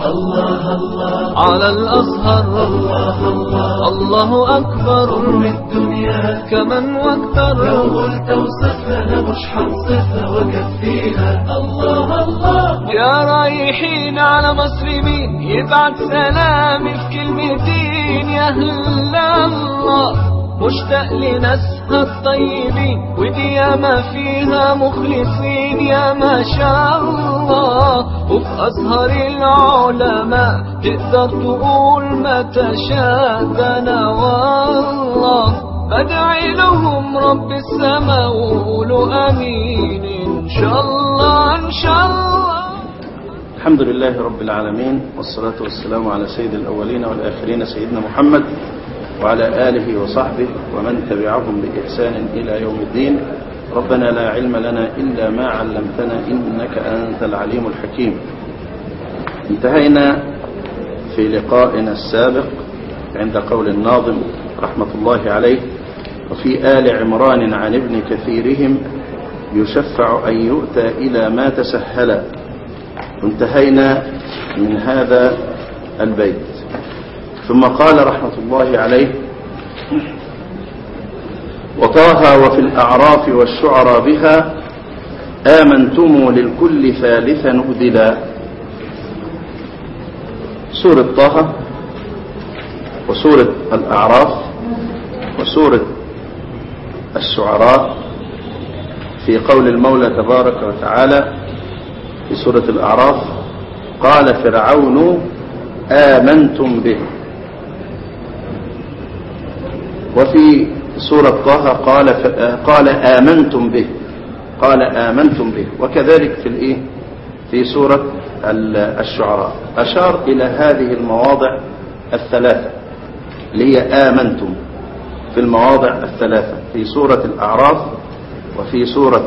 الله الله على الأزهر الله الله الله أكبر قرب الدنيا كمن واكثر لو قلت وصفنا مش حنصفها وكفيها الله الله يا رايحين على مسلمين يبعت سلامي في كلمتين يا أهل الله مشتاق لناسها الطيبين ودي ياما فيها مخلصين يا ما شاء الله وفي أزهر العلماء تقدر تقول ما تشاء ده أنا والله بدعي لهم رب السماء وقولوا امين ان شاء الله ان شاء الله الحمد لله رب العالمين والصلاة والسلام على سيد الأولين والآخرين سيدنا محمد وعلى آله وصحبه ومن تبعهم بإحسان إلى يوم الدين ربنا لا علم لنا إلا ما علمتنا إنك أنت العليم الحكيم انتهينا في لقائنا السابق عند قول الناظم رحمة الله عليه وفي آل عمران عن ابن كثيرهم يشفع أن يؤتى إلى ما تسهل انتهينا من هذا البيت ثم قال رحمة الله عليه وطه وفي الأعراف والشعرى بها آمنتم للكل ثالثا أبدلا سورة طه وسورة الأعراف وسورة الشعراء في قول المولى تبارك وتعالى في سورة الأعراف قال فرعون آمنتم به وفي سورة طه قال قال آمنتم به قال آمنتم به وكذلك في الإيه في سورة الشعراء أشار إلى هذه المواضع الثلاثة اللي هي آمنتم في المواضع الثلاثة في سورة الأعراف وفي سورة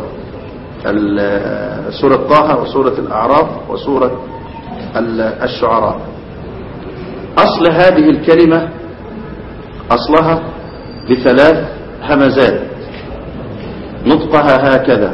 سورة طه وسورة الأعراف وسورة الشعراء أصل هذه الكلمة أصلها بثلاث همزات نطقها هكذا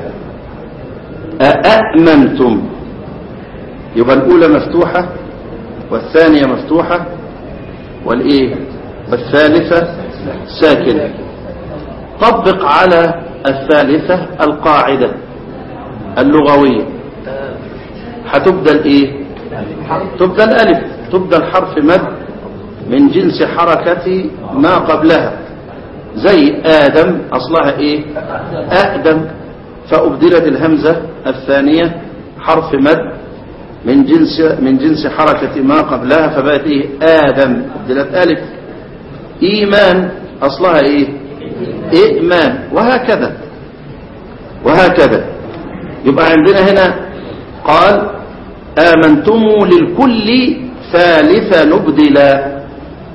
أأمنتم يبقى الأولى مفتوحة والثانية مفتوحة والإيه والثالثة ساكنة طبق على الثالثة القاعدة اللغوية هتبدل ايه تبدل الف تبدل حرف مد من جنس حركة ما قبلها زي آدم أصلها إيه أقدم فأبدلت الهمزة الثانية حرف مد من جنس من جنس حركة ما قبلها فبقت إيه آدم أبدلت ألف إيمان أصلها إيه إيمان وهكذا وهكذا يبقى عندنا هنا قال آمنتم للكل ثالثة نبدلا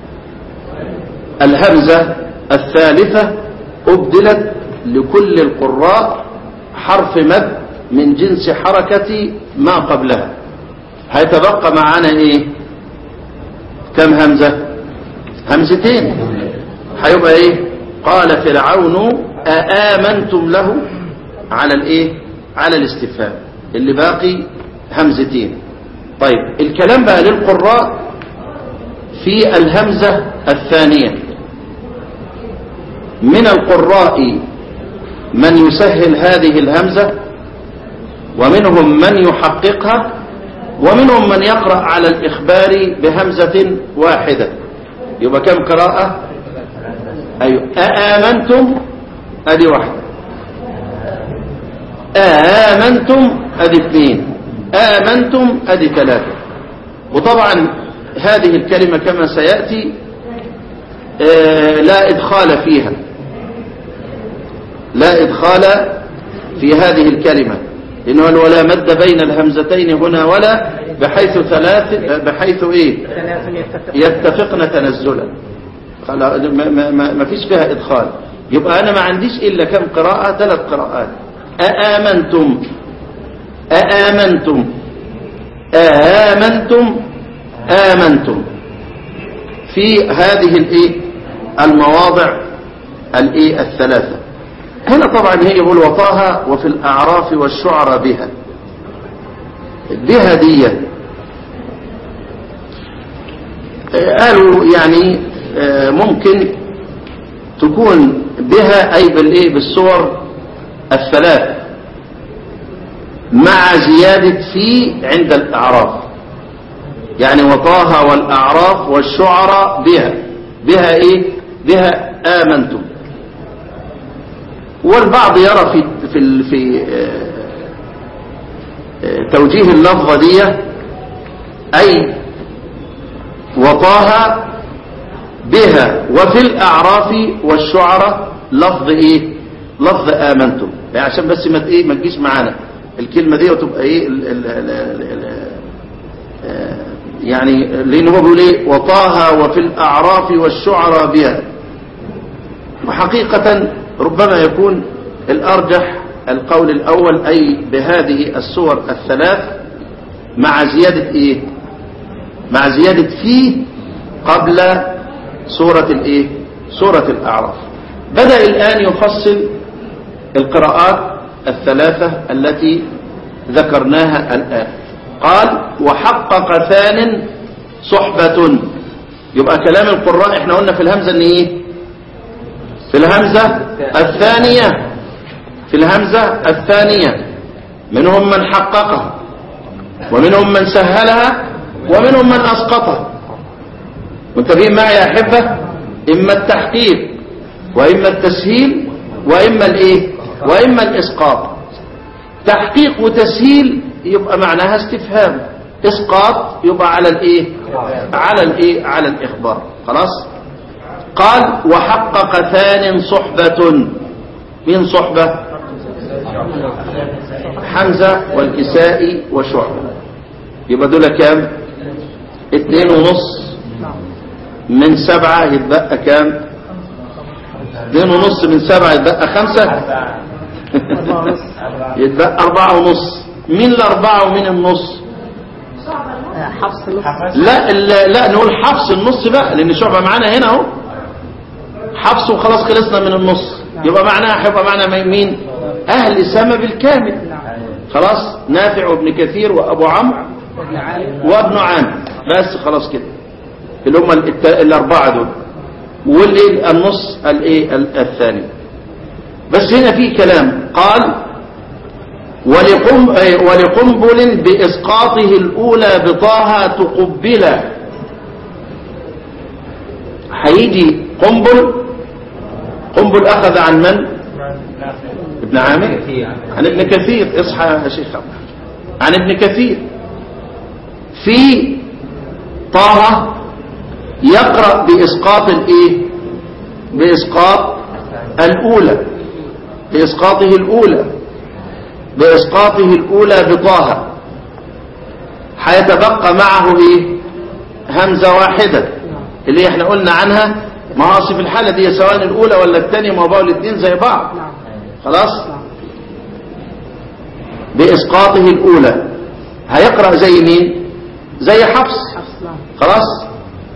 الهمزة الثالثة أبدلت لكل القراء حرف مد من جنس حركة ما قبلها هيتبقى معنا ايه كم همزة همزتين هيبقى ايه قال فرعون أآمنتم له على الايه على الاستفهام اللي باقي همزتين طيب الكلام بقى للقراء في الهمزة الثانية من القراء من يسهل هذه الهمزة ومنهم من يحققها ومنهم من يقرأ على الإخبار بهمزة واحدة يبقى كم قراءة أيوة أآمنتم أدي واحدة آمنتم أدي اثنين آمنتم أدي ثلاثة وطبعا هذه الكلمة كما سيأتي آه لا إدخال فيها لا إدخال في هذه الكلمة إنه ولا مد بين الهمزتين هنا ولا بحيث ثلاث بحيث إيه يتفقن تنزلا ما, ما, ما فيش فيها إدخال يبقى أنا ما عنديش إلا كم قراءة ثلاث قراءات أآمنتم أآمنتم آمنتم آمنتم في هذه الإيه المواضع الإيه الثلاثة هنا طبعا هي يقول وطاها وفي الأعراف والشعر بها بها دي قالوا يعني آه، ممكن تكون بها أي بالإيه بالصور الثلاث مع زيادة في عند الأعراف يعني وطاها والأعراف والشعراء بها بها إيه بها آمنتم والبعض يرى في في ال- في آه، آه، توجيه اللفظة دي أي وطاها بها وفي الأعراف والشعراء لفظ إيه لفظ آمنتم يعني عشان بس ما ت- إيه ما تجيش معانا الكلمة دي وتبقى إيه ال ال ال ال ال آه، يعني لأنه هو بيقول إيه وطاها وفي الأعراف والشعراء بها وحقيقة ربما يكون الأرجح القول الأول أي بهذه الصور الثلاث مع زيادة إيه مع زيادة في قبل سورة الإيه سورة الأعراف بدأ الآن يفصل القراءات الثلاثة التي ذكرناها الآن قال وحقق ثان صحبة يبقى كلام القراء احنا قلنا في الهمزة ان ايه في الهمزة الثانية في الهمزة الثانية منهم من حققها ومنهم من سهلها ومنهم من أسقطها منتبهين معي يا أحبة إما التحقيق وإما التسهيل وإما الإيه وإما الإسقاط تحقيق وتسهيل يبقى معناها استفهام إسقاط يبقى على الإيه على الإيه على الإخبار خلاص قال وحقق ثان صحبة من صحبة حمزة والكسائي وشعبة يبقى دول كام اتنين ونص من سبعة يتبقى كام اتنين ونص من سبعة يتبقى خمسة يتبقى أربعة ونص مين الأربعة ومين النص حفص نص لا لا, لا نقول حفص النص بقى لأن شعبة معانا هنا اهو حفص وخلاص خلصنا من النص يبقى معناها هيبقى معنا مين أهل سما بالكامل خلاص نافع وابن كثير وأبو عمرو وابن عامر بس خلاص كده اللي هم الت- الأربعة دول واللي النص الايه ال- الثاني بس هنا في كلام قال ولقم آه، ولقنبل بإسقاطه الأولى بطاها تقبلا هيجي قنبل قنبل أخذ عن من ابن عامر عن ابن كثير اصحى يا شيخ عبد. عن ابن كثير في طه يقرأ بإسقاط الإيه بإسقاط الأولى بإسقاطه الأولى بإسقاطه الأولى بطه هيتبقى معه إيه همزة واحدة اللي احنا قلنا عنها ما هو أصل في الحالة دي سواء الأولى ولا الثانية ما هو بقوا الاثنين زي بعض خلاص بإسقاطه الأولى هيقرأ زي مين زي حفص خلاص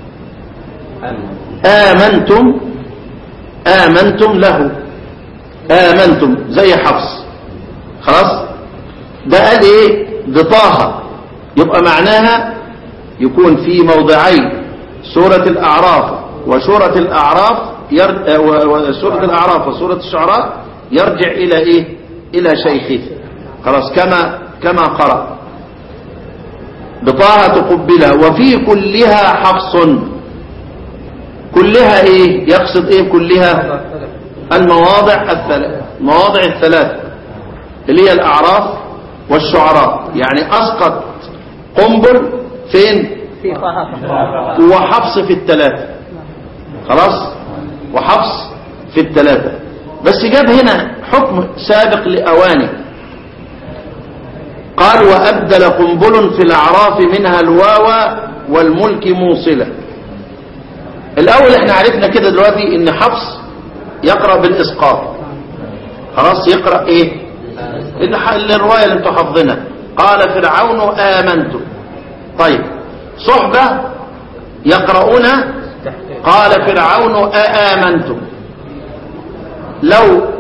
آمنتم آمنتم له آمنتم زي حفص خلاص ده قال ايه بطاها يبقى معناها يكون في موضعين سورة الأعراف وسورة الأعراف ير... آه، و- وسورة الأعراف وسورة الشعراء يرجع إلى إيه إلى شيخه خلاص كما كما قرأ بطاها تقبلها وفي كلها حفص كلها ايه يقصد ايه كلها المواضع الثلاث مواضع الثلاث اللي هي الاعراف والشعراء يعني اسقط قنبل فين في طه وحفص في الثلاثة خلاص وحفص في الثلاثة بس جاب هنا حكم سابق لأواني قال وأبدل قنبل في الأعراف منها الواو والملك موصلة الأول احنا عرفنا كده دلوقتي ان حفص يقرأ بالإسقاط خلاص يقرأ ايه الح- الرواية اللي انتوا حافظينها قال فرعون آمنت طيب صحبة يقرؤون قال فرعون أآمنتم لو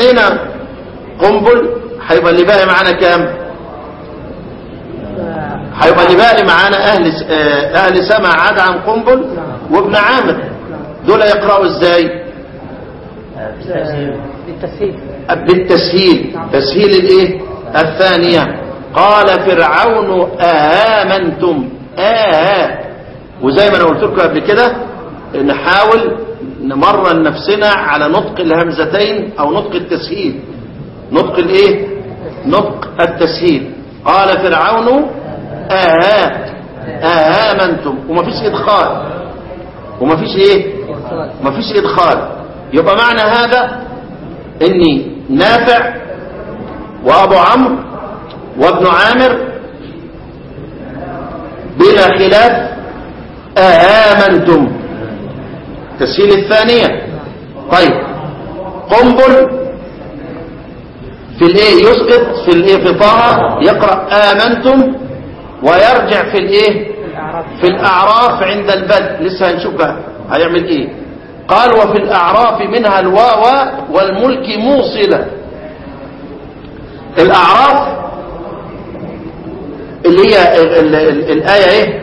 استثنينا قنبل هيبقى اللي باقي معانا كام هيبقى اللي باقي معانا اهل س- آه، اهل سما عاد عن قنبل وابن عامر دول يقرأوا ازاي بالتسهيل بالتسهيل تسهيل الايه الثانية قال فرعون آمنتم آه وزي ما انا قلت لكم قبل كده نحاول نمرن نفسنا على نطق الهمزتين او نطق التسهيل نطق الايه نطق التسهيل قال فرعون آه آمنتم ومفيش ادخال ومفيش ايه مفيش ادخال يبقى معنى هذا اني نافع وابو عمرو وابن عامر بلا خلاف آمنتم تسهيل الثانية طيب قنبل في الايه يسقط في الايه في طه يقرأ آمنتم ويرجع في الايه في الاعراف عند البدء لسه هنشوف بقى هيعمل ايه قال وفي الاعراف منها الواو والملك موصلة الاعراف اللي هي ال- ال- الايه ايه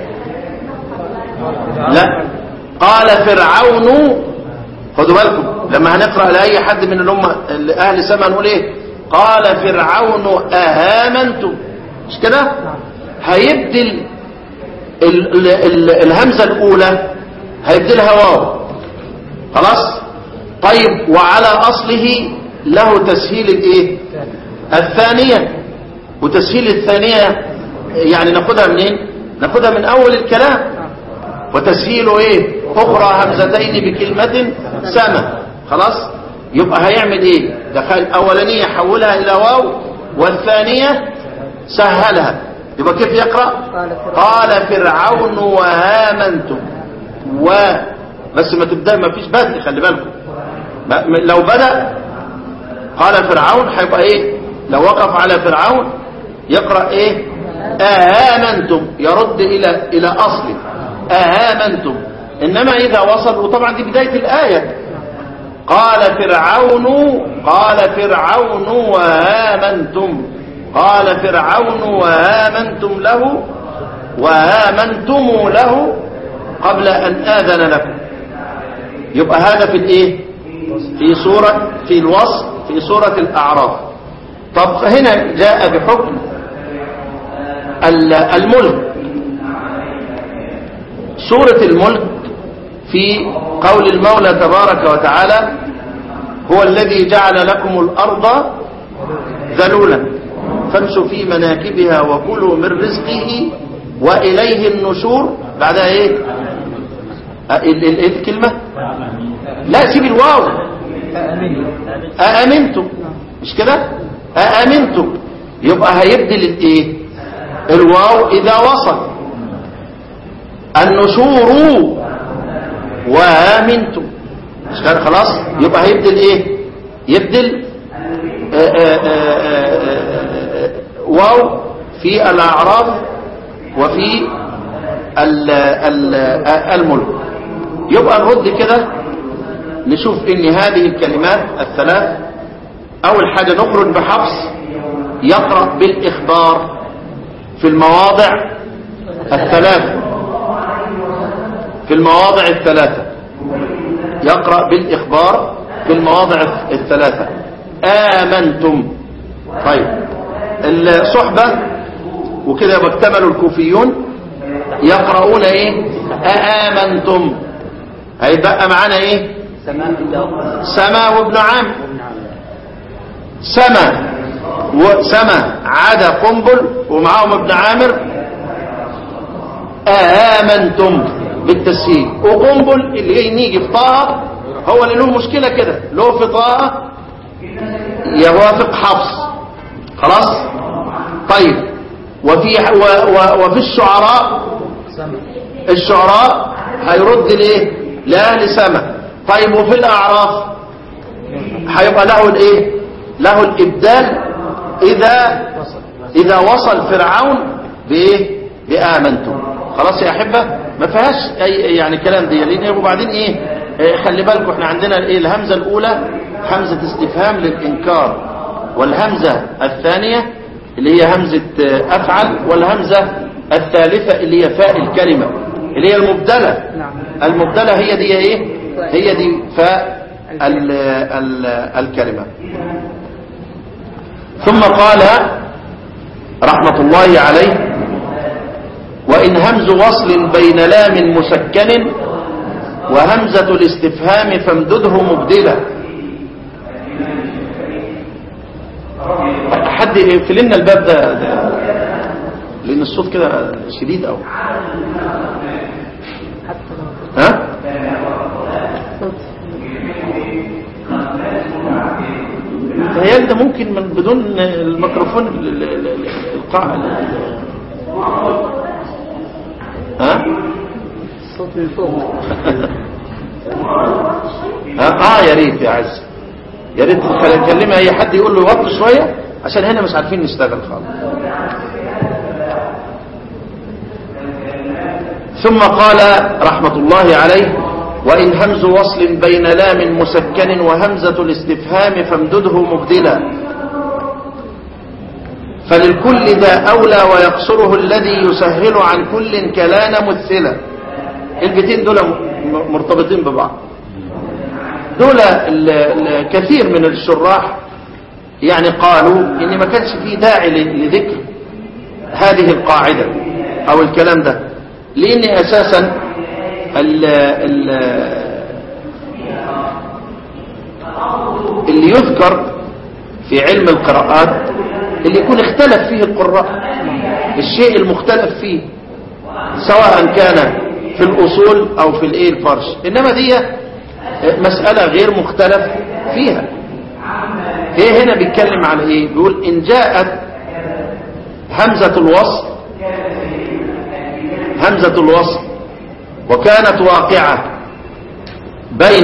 لا قال فرعون خدوا بالكم لما هنقرأ لأي حد من الأمة أهل سما نقول إيه قال فرعون أهامنتم مش كده هيبدل ال ال ال الهمزة الأولى هيبدلها واو خلاص طيب وعلى أصله له تسهيل الإيه الثانية وتسهيل الثانية يعني ناخدها منين ناخدها من أول الكلام وتسهيل ايه اخرى همزتين بكلمة سما خلاص يبقى هيعمل ايه دخل الاولانية حولها الى واو والثانية سهلها يبقى كيف يقرأ قال فرعون وآمنتم و بس ما تبدأ ما فيش بدء خلي بالكم ما- ما- لو بدأ قال فرعون هيبقى ايه لو وقف على فرعون يقرأ ايه آمنتم يرد الى الى اصله آمنتم انما اذا وصل وطبعا دي بداية الآية قال فرعون قال فرعون وآمنتم قال فرعون وآمنتم له وآمنتم له قبل أن آذن لكم يبقى هذا في الايه في سورة في الوصف في سورة الأعراف طب هنا جاء بحكم ال- الملك سورة الملك في قول المولى تبارك وتعالى هو الذي جعل لكم الأرض ذلولا فامشوا في مناكبها وكلوا من رزقه وإليه النشور بعدها ايه أ- ال- ال- ايه الكلمة لا سيب الواو أأمنتم مش كده أأمنتم يبقى هيبدل الايه الواو إذا وصل النشور وآمنتم مش كده خلاص يبقى هيبدل ايه يبدل آآ آآ آآ آآ واو في الأعراف وفي ال- ال- الملك يبقى نرد كده نشوف ان هذه الكلمات الثلاث اول حاجة نخرج بحفص يقرأ بالاخبار في المواضع الثلاثة في المواضع الثلاثة يقرأ بالإخبار في المواضع الثلاثة آمنتم طيب الصحبة وكده يكتمل الكوفيون يقرؤون ايه آمنتم هيبقى معانا ايه سما وابن عام سما وسما عاد قنبل ومعاهم ابن عامر آمنتم بالتسهيل وقنبل اللي جاي نيجي في طه هو اللي له مشكلة كده له في طه يوافق حفص خلاص طيب وفي و و وفي الشعراء الشعراء هيرد لايه لاهل سما طيب وفي الاعراف هيبقى له الايه له الابدال اذا اذا وصل فرعون بايه بامنتم خلاص يا احبه ما فيهاش اي يعني كلام دي لان وبعدين ايه آه، خلي بالكم احنا عندنا الايه الهمزه الاولى همزه استفهام للانكار والهمزه الثانيه اللي هي همزه آه، افعل والهمزه الثالثة اللي هي فاء الكلمة اللي هي المبدلة نعم. المبدلة هي دي ايه هي دي فاء ال ال الكلمة ثم قال رحمة الله عليه وإن همز وصل بين لام مسكن وهمزة الاستفهام فامدده مبدلا حد يقفل لنا الباب ده, ده لأن الصوت كده شديد أوي حتى لو ها صوت تهيألي ده ممكن من بدون الميكروفون ال- ال- ال- القاع ال- ها صوت من فوق ها اه يا ريت يا عز يا ريت خلي- نكلمها اي حد يقول له وطي شويه عشان هنا مش عارفين نشتغل خالص ثم قال رحمة الله عليه وإن همز وصل بين لام مسكن وهمزة الاستفهام فامدده مبدلا فللكل ذا أولى ويقصره الذي يسهل عن كل كلان مثلا البيتين دول م- مرتبطين ببعض دول ال- ال- كثير من الشراح يعني قالوا ان ما كانش فيه داعي ل- لذكر هذه القاعدة او الكلام ده لان اساسا ال ال اللي يذكر في علم القراءات اللي يكون اختلف فيه القراء الشيء المختلف فيه سواء كان في الأصول أو في الإيه الفرش إنما دي مسألة غير مختلف فيها هي هنا بيتكلم على إيه بيقول إن جاءت همزة الوصل همزة الوصل وكانت واقعة بين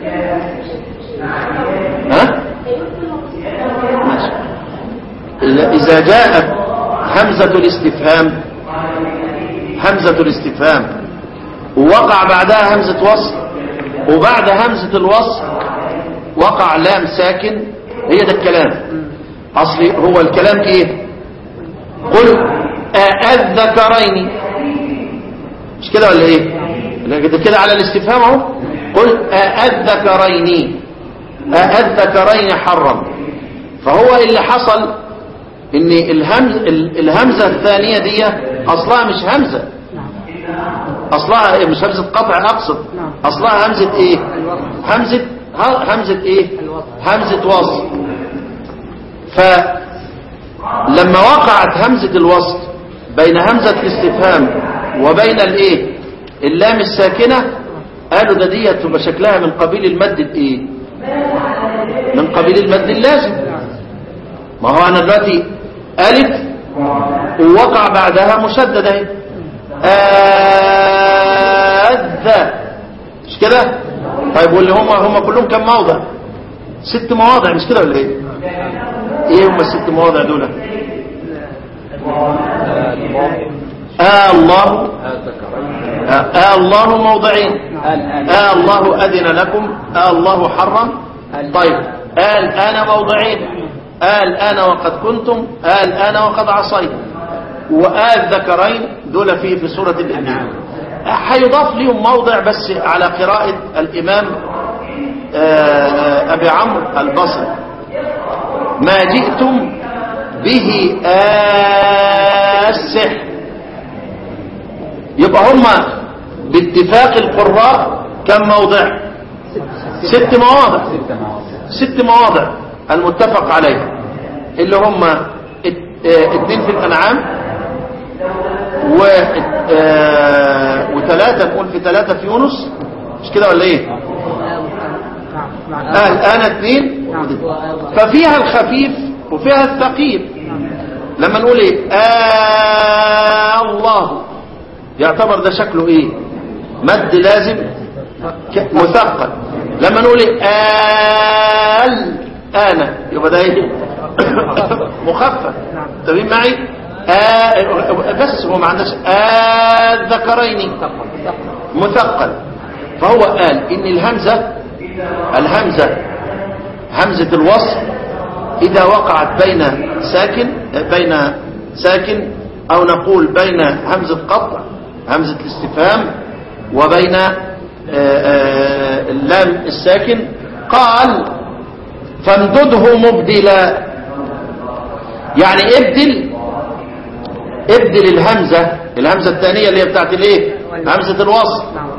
ها ماشي إذا جاءت همزة الاستفهام همزة الاستفهام ووقع بعدها همزة وصل وبعد همزة الوصل وقع لام ساكن هي ده الكلام أصلي هو الكلام ايه قل أذكرين مش كده ولا ايه لا كده كده على الاستفهام اهو قل أذكرين أذكرين حرم فهو اللي حصل ان الهمز الهمزة الثانية دي اصلها مش همزة اصلها مش همزة قطع اقصد نعم. اصلها همزة ايه الوصل. همزة ها- همزة ايه الوصل. همزة وصل فلما وقعت همزة الوصل بين همزة الاستفهام وبين الايه اللام الساكنة قالوا ده ديت تبقى شكلها من قبيل المد الايه من قبيل المد اللازم ما هو انا دلوقتي الف ووقع بعدها مشدد اهي اذ مش كده طيب واللي هم هم كلهم كم موضع ست مواضع مش كده ولا ايه ايه هم الست مواضع دول آه الله آه, آه الله موضعين آه الله أذن لكم آه الله حرم طيب آه الآن موضعين آه الآن وقد كنتم آه الآن وقد عصيت وآه الذكرين دول في في سورة الإنعام آه، هيضاف لهم موضع بس على قراءة الإمام آه، أبي عمرو البصري ما جئتم به آه السحر يبقى هم باتفاق القراء كم موضع ست مواضع ست مواضع المتفق عليها اللي هم ات- اه، اتنين في الانعام و اه، وثلاثة نقول في ثلاثة في يونس مش كده ولا ايه نعم مع آه الآن اثنين نعم ففيها الخفيف وفيها الثقيل لما نقول ايه آه الله يعتبر ده شكله ايه مد لازم ك- مثقل لما نقول ايه آل انا يبقى ده ايه مخفف تمام معي آه بس هو ما عندناش آه ذكرين مثقل فهو قال ان الهمزة الهمزة همزة الوصل إذا وقعت بين ساكن بين ساكن أو نقول بين همزة قطع همزة الاستفهام وبين آه، آه، اللام الساكن قال فامدده مبدلا يعني ابدل ابدل الهمزة الهمزة الثانية اللي هي بتاعت الايه همزة الوصل نعم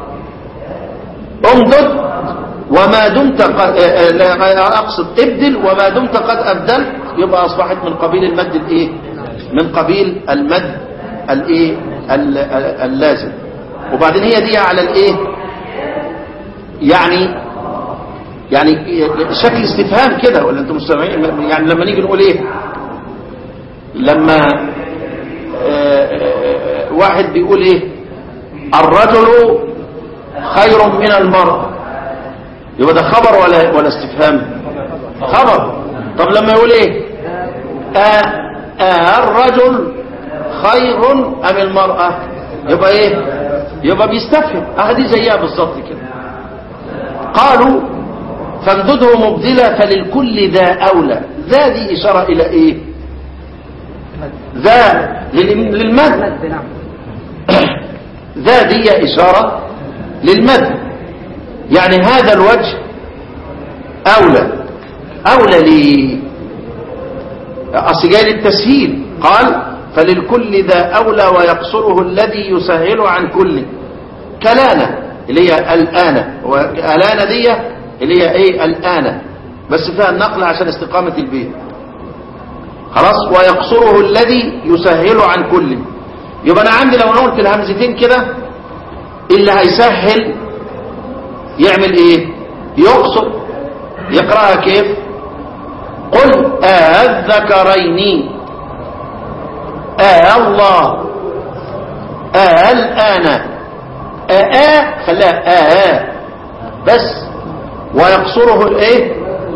امدد وما دمت قد آه، آه، لا، اقصد ابدل وما دمت قد ابدلت يبقى اصبحت من قبيل المد الايه من قبيل المد الايه ال- ال- اللازم وبعدين هي دي على الايه يعني يعني شكل استفهام كده ولا انتم مستمعين يعني لما نيجي نقول ايه لما آه، آه، واحد بيقول ايه الرجل خير من المرأة يبقى ده خبر ولا ولا استفهام خبر طب لما يقول ايه آه آه الرجل خير ام المرأة يبقى ايه يبقى بيستفهم اه دي زيها بالظبط كده قالوا فامدده مبدلا فللكل ذا اولى ذا دي اشاره الى ايه ذا لل- للمد مد نعم ذا دي إشارة للمد يعني هذا الوجه أولى أولى لي أصل جاي للتسهيل قال فللكل ذا أولى ويقصره الذي يسهل عن كل كلانة اللي هي الآن والآن دي اللي هي إيه الآن بس فيها النقل عشان استقامة البيت خلاص ويقصره الذي يسهل عن كل يبقى انا عندي لو انا قلت الهمزتين كده اللي هيسهل يعمل ايه يقصر يقراها كيف قل الذكرين آه الله آه الآن آه آه خلاها آه آه بس ويقصره الايه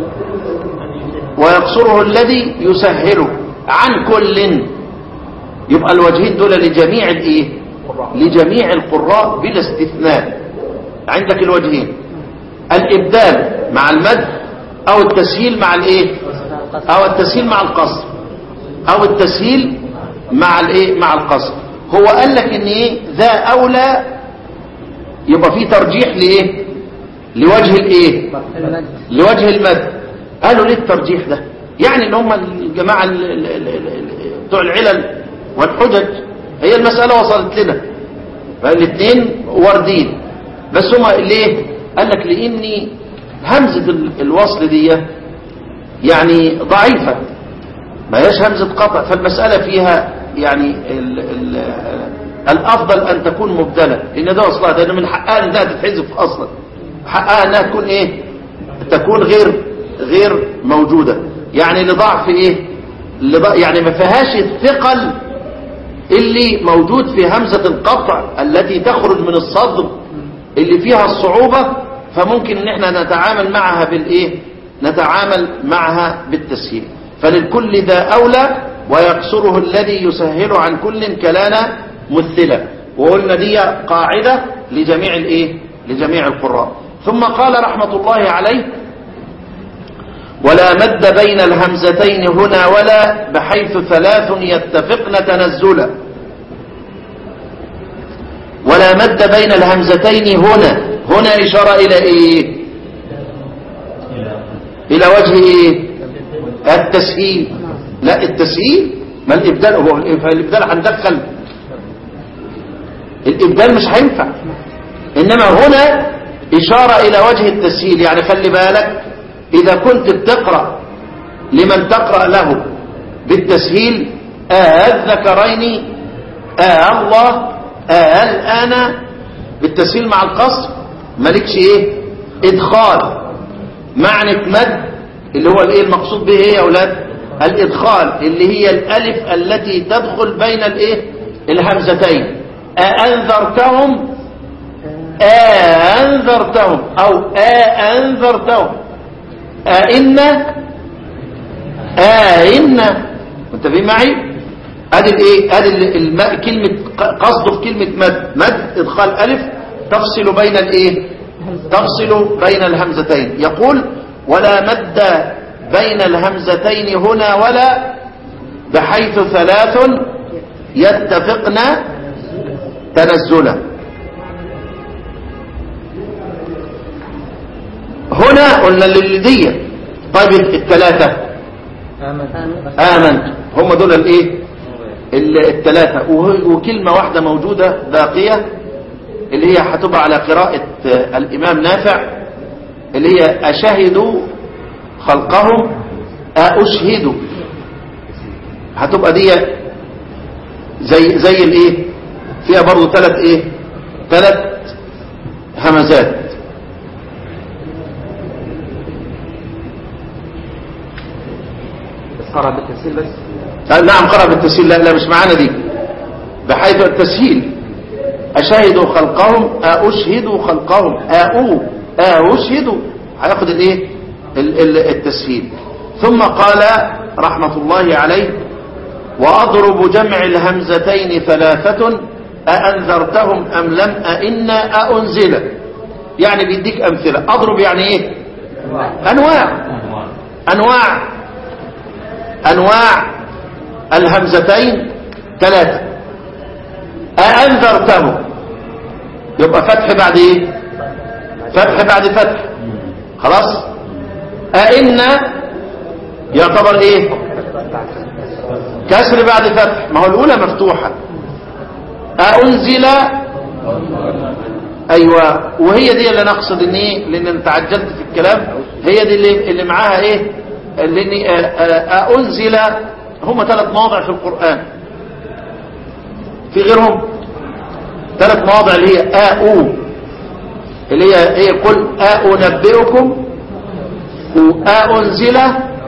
ويقصره الذي يسهله عن كل يبقى الوجهين دول لجميع الايه لجميع القراء بلا استثناء عندك الوجهين الابدال مع المد او التسهيل مع الايه او التسهيل مع القصر او التسهيل مع الايه مع القصر هو قال لك ان ايه ذا اولى يبقى في ترجيح لايه لوجه الايه المد لوجه المد قالوا ليه الترجيح ده يعني ان هم الجماعه ال- ال- ال- ال- بتوع العلل والحجج هي المساله وصلت لنا فالاثنين واردين بس هم ليه قال لك لاني همزه ال- الوصل دي يعني ضعيفه ما هيش همزه قطع فالمساله فيها يعني ال ال الافضل ان تكون مبدله لان ده اصلها ده من حقها انها تتحذف اصلا حقها انها تكون ايه تكون غير غير موجودة يعني لضعف ايه لضع يعني ما فيهاش الثقل اللي موجود في همزة القطع التي تخرج من الصدر اللي فيها الصعوبة فممكن ان احنا نتعامل معها بالايه نتعامل معها بالتسهيل فللكل ذا اولى ويقصره الذي يسهل عن كل كلانا مثلا وقلنا دي قاعدة لجميع الايه لجميع القراء ثم قال رحمة الله عليه ولا مد بين الهمزتين هنا ولا بحيث ثلاث يتفقن تنزلا ولا مد بين الهمزتين هنا هنا إشارة إلى إيه إلى وجه إيه التسهيل لا التسهيل ما الإبدال هو الإبدال هندخل الإبدال مش هينفع إنما هنا إشارة إلى وجه التسهيل يعني خلي بالك إذا كنت بتقرأ لمن تقرأ له بالتسهيل آه الذكرين آه الله آه الآن بالتسهيل مع القصر مالكش إيه إدخال معنى مد اللي هو الإيه المقصود به إيه يا أولاد الإدخال اللي هي الألف التي تدخل بين الإيه الهمزتين أأنذرتهم أنذرتهم أو أنذرتهم أئن أئن منتبهين معي ادي الايه ادي ال- الم- كلمه قصده في كلمه مد مد ادخال الف تفصل بين الايه تفصل بين الهمزتين يقول ولا مد بين الهمزتين هنا ولا بحيث ثلاث يتفقن تنزلا هنا قلنا للذية طيب الثلاثة آمنت هم دول الايه ال- الثلاثة وه- وكلمة واحدة موجودة باقية اللي هي هتبقى على قراءة آه، الإمام نافع اللي هي أشهدوا خلقهم أشهدوا هتبقى دي زي زي الايه فيها برضو ثلاث ايه ثلاث همزات بس قرأ بالتسهيل بس آه، نعم قرأ بالتسهيل لا لا مش معانا دي بحيث التسهيل أشهدوا خلقهم أشهدوا خلقهم أو أشهدوا هياخد الايه ال- ال- التسهيل ثم قال رحمة الله عليه وأضرب جمع الهمزتين ثلاثة أأنذرتهم أم لم أئنا أأنزل يعني بيديك أمثلة أضرب يعني إيه أنواع أنواع أنواع الهمزتين ثلاثة أأنذرتهم يبقى فتح بعد إيه فتح بعد فتح خلاص أئنا يعتبر إيه كسر بعد فتح ما هو الأولى مفتوحة أأنزل أيوة وهي دي اللي نقصد إن إيه لأن أنت عجلت في الكلام هي دي اللي, اللي معاها إيه اللي آه، آه، أأنزل هم ثلاث مواضع في القرآن في غيرهم ثلاث مواضع اللي هي آؤوا اللي هي هي قل أنبئكم وأنزل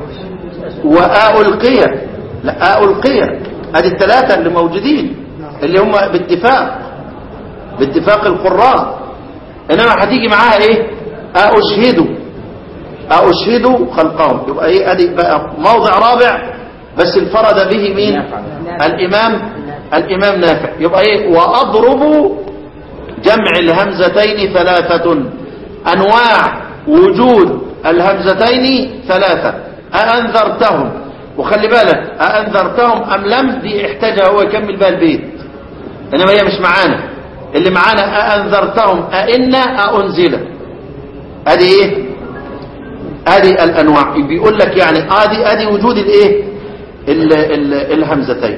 وألقي لا ألقي هذه الثلاثة اللي موجودين اللي هم باتفاق باتفاق القراء إنما هتيجي معاها إيه أشهدوا أشهدوا خلقهم يبقى إيه أدي بقى موضع رابع بس انفرد به مين الإمام الإمام نافع يبقى إيه وأضرب جمع الهمزتين ثلاثة أنواع وجود الهمزتين ثلاثة أأنذرتهم وخلي بالك أأنذرتهم أم لم دي احتاجها هو يكمل بها البيت إنما هي مش معانا اللي معانا أأنذرتهم أئنا أأنزل ادي ايه ادي الانواع بيقول لك يعني ادي ادي وجود الايه ال- ال- الهمزتين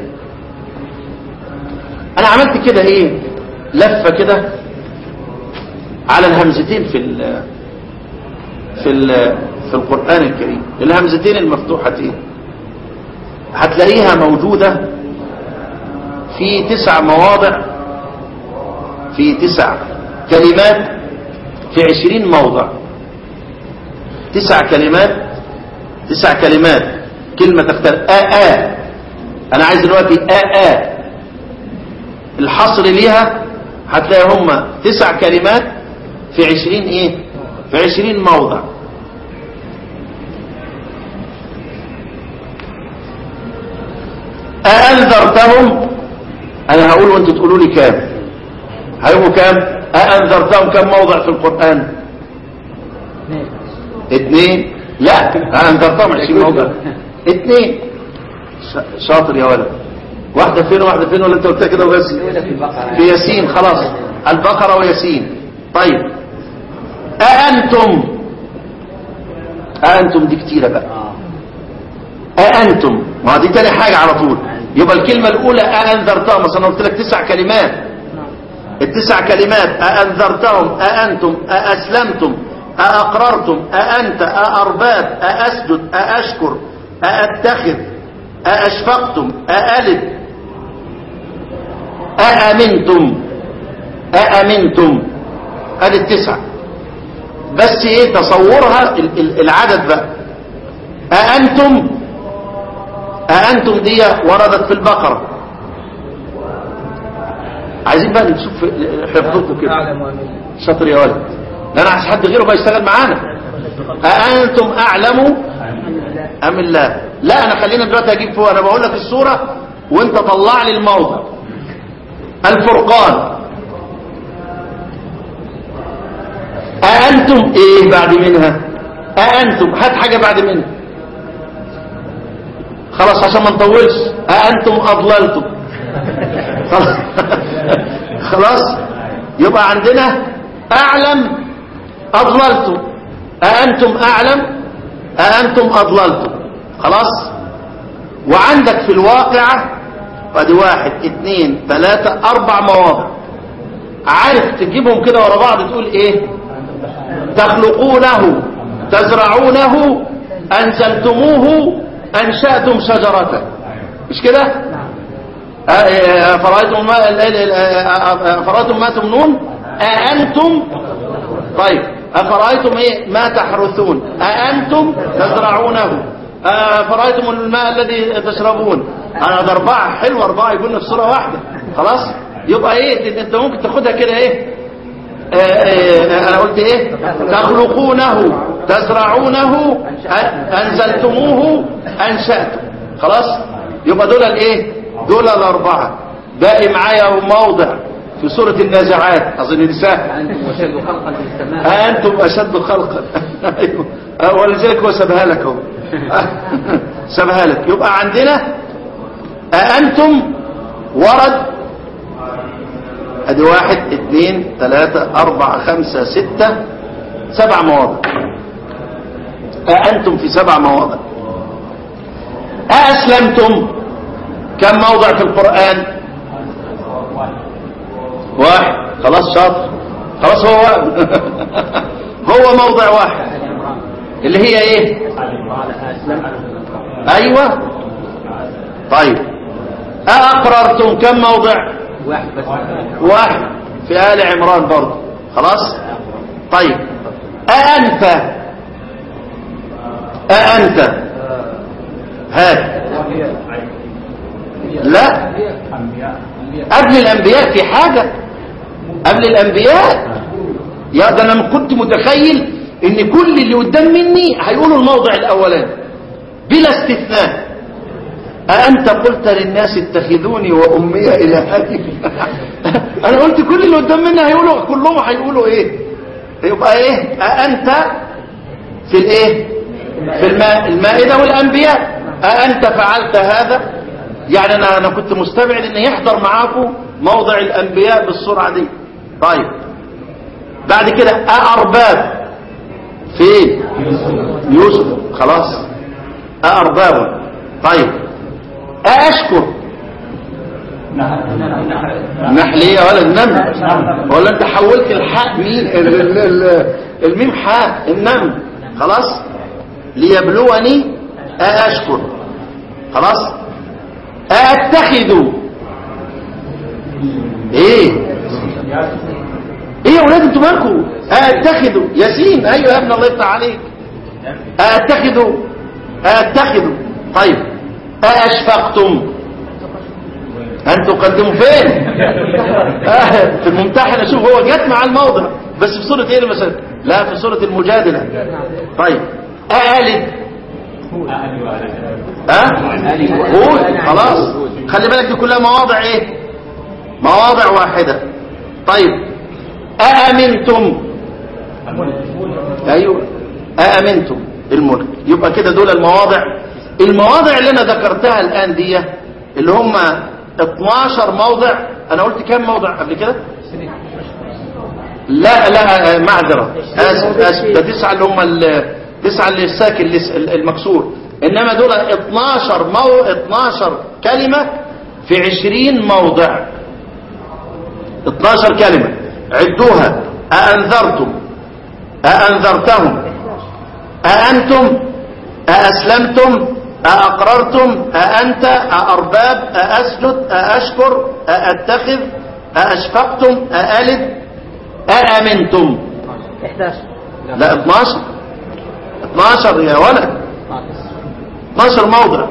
انا عملت كده ايه لفه كده على الهمزتين في ال في ال في القران الكريم الهمزتين المفتوحتين هتلاقيها موجوده في تسع مواضع في تسع كلمات في عشرين موضع تسع كلمات تسع كلمات كلمة تختار آ آ أنا عايز دلوقتي آ آ الحصر ليها هتلاقي هما تسع كلمات في عشرين إيه في عشرين موضع أأنذرتهم أنا هقول وأنتوا تقولوا لي كام هيبقوا كام أأنذرتهم كم موضع في القرآن اثنين لا أنذرتهم عشرين موضع اثنين ش- شاطر يا ولد واحدة فين واحدة فين ولا انت قلتها كده وبس الأولى في البقرة في ياسين خلاص البقرة وياسين طيب أأنتم أأنتم دي كتيرة بقى آه. أأنتم ما دي تاني حاجة على طول يبقى الكلمة الأولى أأنذرتهم مثلا أنا قلت لك تسع كلمات التسع كلمات أأنذرتهم أأنتم أأسلمتم أأقررتم أأنت أأرباب أأسجد أأشكر أأتخذ أأشفقتم أألد أأمنتم أأمنتم هذه التسعة بس ايه تصورها ال- ال- العدد بقى أأنتم أأنتم دي وردت في البقرة عايزين بقى نشوف حفظكم كده أعلم وأمين شاطر يا ولد لا انا عايز حد غيره بقى يشتغل معانا أأنتم أعلم أم الله لا أنا خلينا دلوقتي أجيب فوق أنا بقول لك الصورة وأنت طلع لي الموضع الفرقان أأنتم إيه بعد منها أأنتم هات حاجة بعد منها خلاص عشان ما نطولش أأنتم أضللتم خلاص خلاص يبقى عندنا أعلم أضللتم أأنتم أعلم أأنتم أضللتم خلاص وعندك في الواقعة ادي واحد اتنين ثلاثة أربع مواضع عارف تجيبهم كده ورا بعض تقول ايه تخلقونه تزرعونه أنزلتموه أنشأتم شجرة مش كده آه، آه، فرأيتم ما ال- ال- ال- آه، آه، فرأيتم ما تمنون أأنتم طيب أفرأيتم إيه ما تحرثون أأنتم تزرعونه أفرأيتم الماء الذي تشربون أنا ده أربعة حلو أربعة يقولنا في صورة واحدة خلاص يبقى إيه أنت ممكن تاخدها كده إيه آه، آه، أنا قلت إيه تخلقونه تزرعونه أ- أنزلتموه أنشأتم خلاص يبقى دول الإيه دول الأربعة باقي معايا موضع في سورة النازعات أظن دي سهل أنتم أشد خلقا في السماء أنتم أشد خلقا أيوه آه، ولذلك هو سبها لك هو سبها لك يبقى عندنا أأنتم ورد أدي واحد اثنين ثلاثة أربعة خمسة ستة سبع مواضع أأنتم في سبع مواضع أأسلمتم كم موضع في القرآن واحد خلاص شاطر خلاص هو هو موضع واحد اللي هي ايه ايوه طيب أأقررتم كم موضع واحد بس واحد في آل عمران برضه خلاص طيب أأنت أأنت هات لا قبل الأنبياء في حاجة قبل الأنبياء يا ده أنا كنت متخيل إن كل اللي قدام مني هيقولوا الموضع الأولاني بلا استثناء أأنت قلت للناس اتخذوني وأمي إلهين أنا قلت كل اللي قدام مني هيقولوا كلهم هيقولوا إيه يبقى إيه أأنت في الإيه في الماء المائدة والأنبياء أأنت فعلت هذا يعني أنا, أنا كنت مستبعد إن يحضر معاكم موضع الأنبياء بالسرعة دي طيب بعد كده أأرباب فين يوسف خلاص أأرباب طيب أأشكر نحلية ولا النمل ولا انت حولت الحاء مين ال- ال- ال- الميم حاء النمل خلاص ليبلوني أأشكر خلاص أأتخذ ايه ايه يا ولاد انتوا مالكم أأتخذ ياسين ايوه يا ابن الله يفتح عليك أأتخذ أأتخذ طيب أأشفقتم أن تقدموا فين آه في الممتحنة شوف هو جت مع الموضع بس في سورة ايه مثلا لا في سورة المجادلة طيب أألد ها قول خلاص خلي بالك دي كلها مواضع ايه مواضع واحدة طيب أأمنتم ايوه أأمنتم الملك يبقى كده دول المواضع المواضع اللي انا ذكرتها الان دي اللي هم 12 موضع انا قلت كام موضع قبل كده لا لا آه، معذرة اسف اسف ده تسعة اللي هم ال- تسعة اللي الساكن اللي س- المكسور انما دول 12 مو 12 كلمة في 20 موضع 12 كلمة عدوها أأنذرتم أأنذرتهم أأنتم أأسلمتم أأقررتم أأنت أأرباب أأسجد أأشكر أأتخذ أأشفقتم أألد أأمنتم 11 لا 12 12 يا ولد 12 موضع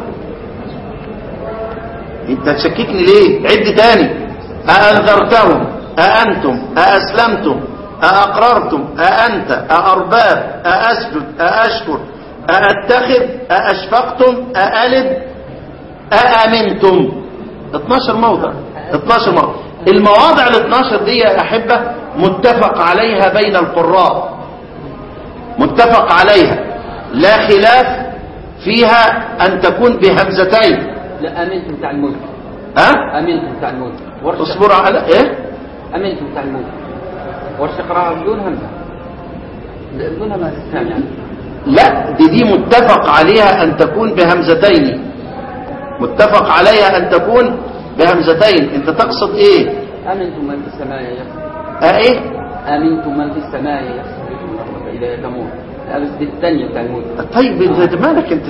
انت تشككني ليه عد تاني أأنذرتهم أأنتم أأسلمتم أأقررتم أأنت أأرباب أأسجد أأشكر أأتخذ أأشفقتم أألد أأمنتم 12 موضع 12 موضع المواضع ال 12 دي يا أحبة متفق عليها بين القراء متفق عليها لا خلاف فيها أن تكون بهمزتين لا امنتم بتاع الملك ها أمنتم بتاع الموت ورش اصبر على ايه أمنتم بتاع الموت ورش قراءة بدون همزة بدون همزة استفهام يعني لا دي دي متفق عليها ان تكون بهمزتين متفق عليها ان تكون بهمزتين انت تقصد ايه أمنتم من في السماء يخسف اه ايه أمنتم من في السماء يخسف بكم الأرض إذا تموت لا بس دي الثانية بتاع الموت طيب انت مالك انت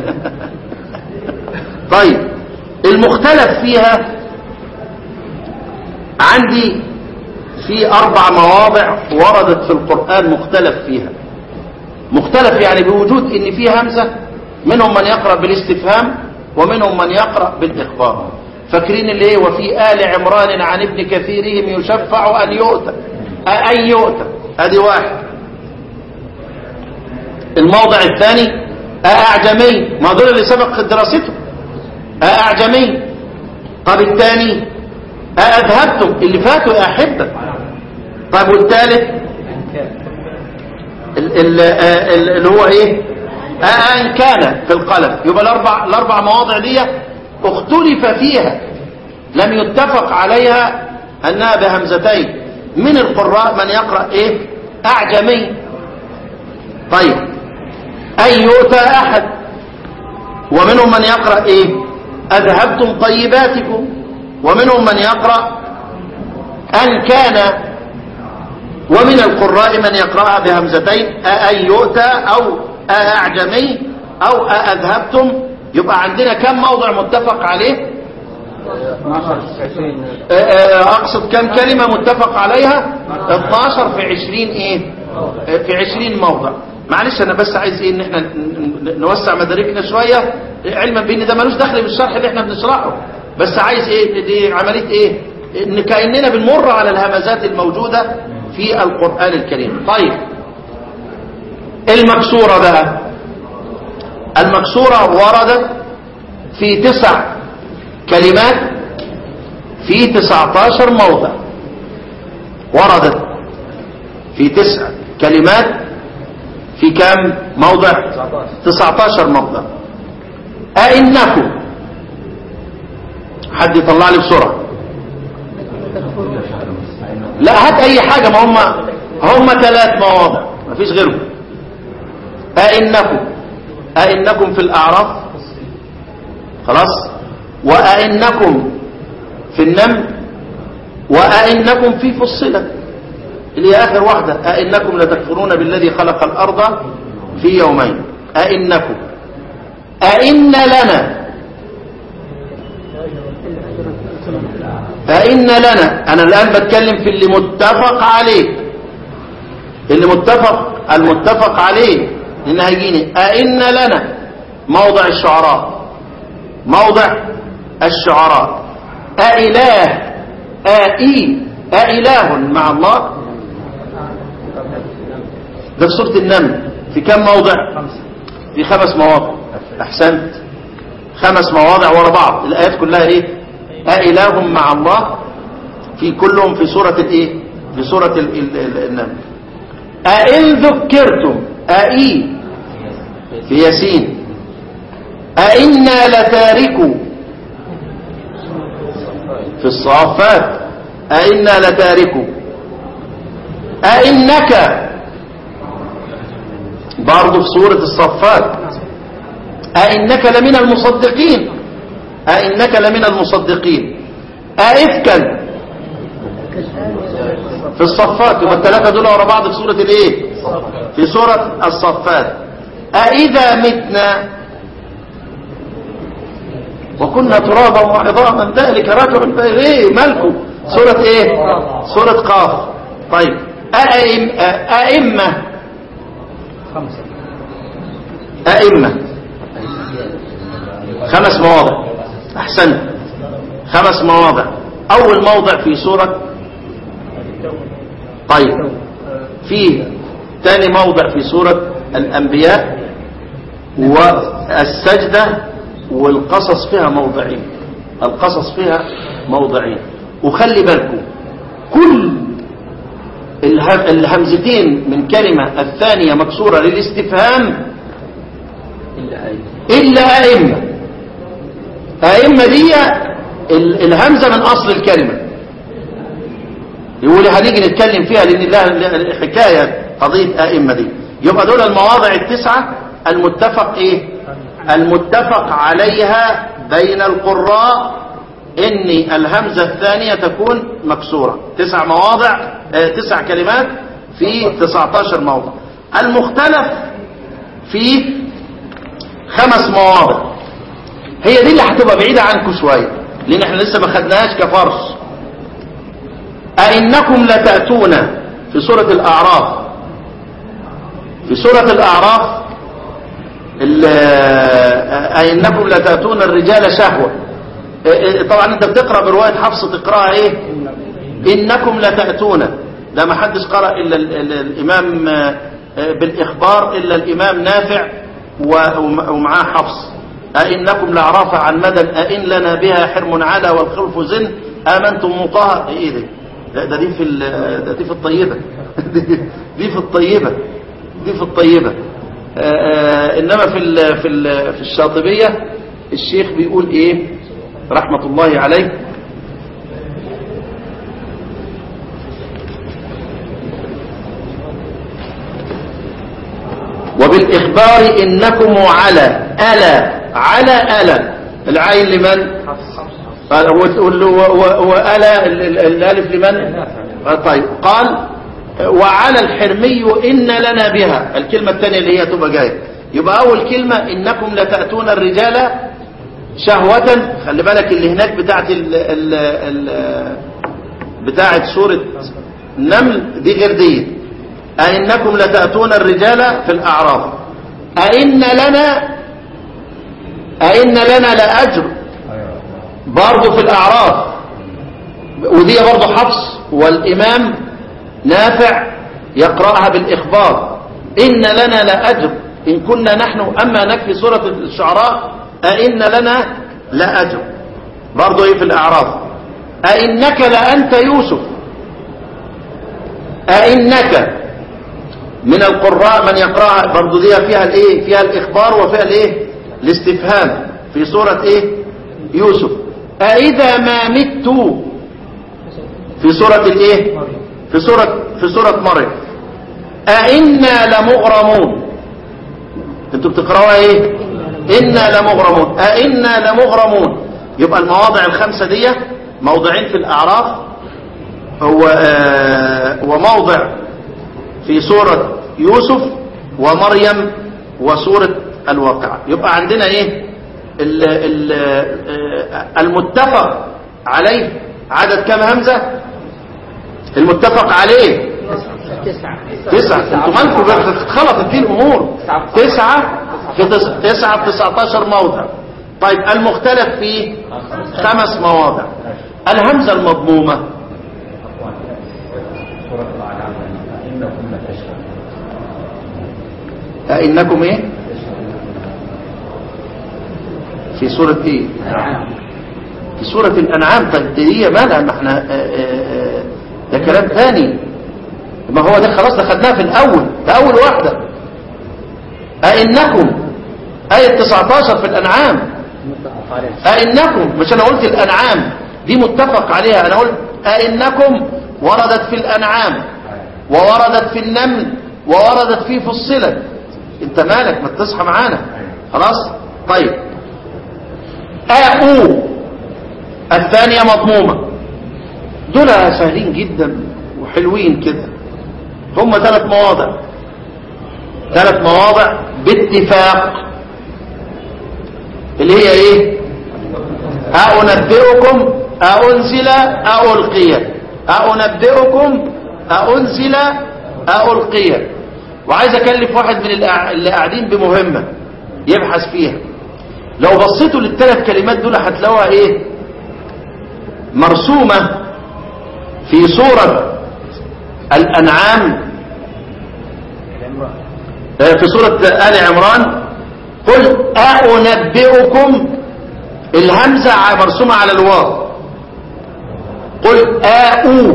طيب المختلف فيها عندي في اربع مواضع وردت في القرآن مختلف فيها مختلف يعني بوجود ان في همزة منهم من يقرأ بالاستفهام ومنهم من يقرأ بالاخبار فاكرين اللي ايه وفي آل عمران عن ابن كثيرهم يشفع ان يؤتى ان يؤتى ادي واحد الموضع الثاني أعجمي ما دول اللي سبق دراسته أعجمي طب الثاني أذهبتم اللي فاتوا يا أحبة طب والثالث ال- ال- ال- اللي هو ايه أن كان في القلم يبقى الأربع, الأربع مواضع دي اختلف فيها لم يتفق عليها أنها بهمزتين من القراء من يقرأ ايه أعجمي طيب أن يؤتى أحد ومنهم من يقرأ إيه أذهبتم طيباتكم ومنهم من يقرأ أن كان ومن القراء من يقرأ بهمزتين أن يؤتى أو أعجمي أو أذهبتم يبقى عندنا كم موضع متفق عليه 12 20 أقصد كم كلمة متفق عليها 12 في 20 إيه في 20 موضع معلش أنا بس عايز إيه إن إحنا ن- ن- نوسع مداركنا شوية علما بأن ده ملوش دخل بالشرح اللي إحنا بنشرحه بس عايز إيه دي عملية إيه إن كأننا بنمر على الهمزات الموجودة في القرآن الكريم طيب المكسورة بقى المكسورة وردت في تسع كلمات في 19 موضع وردت في تسع كلمات في كم موضع 19 موضع أئنكم حد يطلع لي بسرعة لا هات أي حاجة ما هم هم ثلاث مواضع ما فيش غيرهم أئنكم أئنكم في الأعراف خلاص وأئنكم في النمل وأئنكم في فصلت اللي هي آخر واحدة أئنكم لتكفرون بالذي خلق الأرض في يومين أئنكم أئن لنا أئن لنا أنا الآن بتكلم في اللي متفق عليه اللي متفق المتفق عليه إن هيجيني أئن لنا موضع الشعراء موضع الشعراء أإله أإي أإله مع الله ده في سورة النمل في كم موضع في خمس مواضع أحسنت خمس مواضع ورا بعض الآيات كلها إيه أإله مع الله في كلهم في سورة الإيه في سورة ال- ال- ال- النمل أئن ذكرتم أإي في ياسين أئنا لتاركوا في الصافات أئنا لتاركوا أئنك برضو في سورة الصفات أئنك لمن المصدقين أئنك لمن المصدقين أئفكا في الصفات يبقى الثلاثة دول ورا بعض في سورة الايه في سورة الصفات أئذا متنا وكنا ترابا وعظاما ذلك رجع ايه مالكم سورة ايه سورة قاف طيب أئم أئمة أئمة خمس مواضع أحسنت خمس مواضع أول موضع في سورة طيب في ثاني موضع في سورة الأنبياء والسجدة والقصص فيها موضعين القصص فيها موضعين وخلي بالكم كل اله- الهمزتين من كلمة الثانية مكسورة للاستفهام إلا أي إلا أئمة أئمة دي ال- الهمزة من أصل الكلمة يقول هنيجي نتكلم فيها لأن لها حكاية قضية أئمة دي يبقى دول المواضع التسعة المتفق إيه المتفق عليها بين القراء إن الهمزة الثانية تكون مكسورة تسع مواضع آه، تسع كلمات في 19 موضع المختلف في خمس مواضع هي دي اللي هتبقى بعيدة عنكم شوية لأن احنا لسه ما خدناهاش كفرش أئنكم لتأتون في سورة الأعراف في سورة الأعراف ال- أئنكم لتأتون الرجال شهوة اه، اه، طبعا انت بتقرأ برواية حفص تقرأها ايه إنكم لتأتون ده ما حدش قرأ إلا ال- ال- الإمام اه، اه، بالإخبار إلا الإمام نافع و- وم- ومعاه حفص أئنكم لعرف عن مدى أئن لنا بها حرم على والخلف زن آمنتم مطهر إيه ده ده, ده دي في ال- ده دي في الطيبة دي- دي في الطيبة دي في الطيبة آه، آه، إنما في ال في ال في الشاطبية الشيخ بيقول إيه رحمة الله عليه وبالإخبار إنكم على ألا على ألا العين لمن قال و- و- و- وألا ال- ال- الألف لمن آه، طيب قال وعلى الحرمي إن لنا بها الكلمة الثانية اللي هي تبقى جاية يبقى أول كلمة إنكم لتأتون الرجال شهوة خلي بالك اللي هناك بتاعت ال ال ال بتاعت سورة نمل دي غير دي أئنكم لتأتون الرجال في الأعراف أئن لنا أئن لنا لأجر برضه في الأعراف ودي برضه حفص والإمام نافع يقرأها بالإخبار إن لنا لأجر إن كنا نحن أما نكفي سورة الشعراء أئن لنا لأجر برضه إيه في الأعراف أئنك لأنت يوسف أئنك من القراء من يقرأها برضه دي فيها الايه فيها الإخبار وفيها الايه الاستفهام في سورة ايه يوسف أإذا ما مت في سورة الايه في سورة في سورة مريم أئنا لمغرمون انتوا بتقرأوها ايه إنا لمغرمون أئنا لمغرمون يبقى المواضع الخمسة دي موضعين في الأعراف هو آه وموضع في سورة يوسف ومريم وسورة الواقعة يبقى عندنا ايه ال ال آه، المتفق عليه عدد كم همزة المتفق عليه تسعة انتوا مالكم اتخلطت دي الامور تسعة في تسعة تسعة في تسعتاشر موضع طيب المختلف فيه خمس مواضع الهمزة المضمومة سورة الأعراف إنكم لتشهدون أئنكم ايه في سورة ايه في سورة الأنعام طيب دي مالها ما احنا آه، آه، آه، ده كلام ثاني ما هو ده خلاص ده خدناه في الأول ده أول واحدة أئنكم آية 19 في الأنعام أئنكم مش أنا قلت الأنعام دي متفق عليها أنا قلت أئنكم وردت في الأنعام ووردت في النمل ووردت في فصلت انت مالك ما تصحى معانا خلاص طيب أو الثانية مضمومة دول سهلين جدا وحلوين كده هم ثلاث مواضع ثلاث مواضع باتفاق اللي هي ايه أنبئكم أأنزل ألقي أنبئكم أأنزل ألقي وعايز أكلف واحد من الأع- اللي قاعدين بمهمة يبحث فيها لو بصيتوا للثلاث كلمات دول هتلاقوها ايه مرسومة في سورة الأنعام آه، في سورة آل عمران قل أنبئكم الهمزة ع- مرسومة على الواو قل آؤوا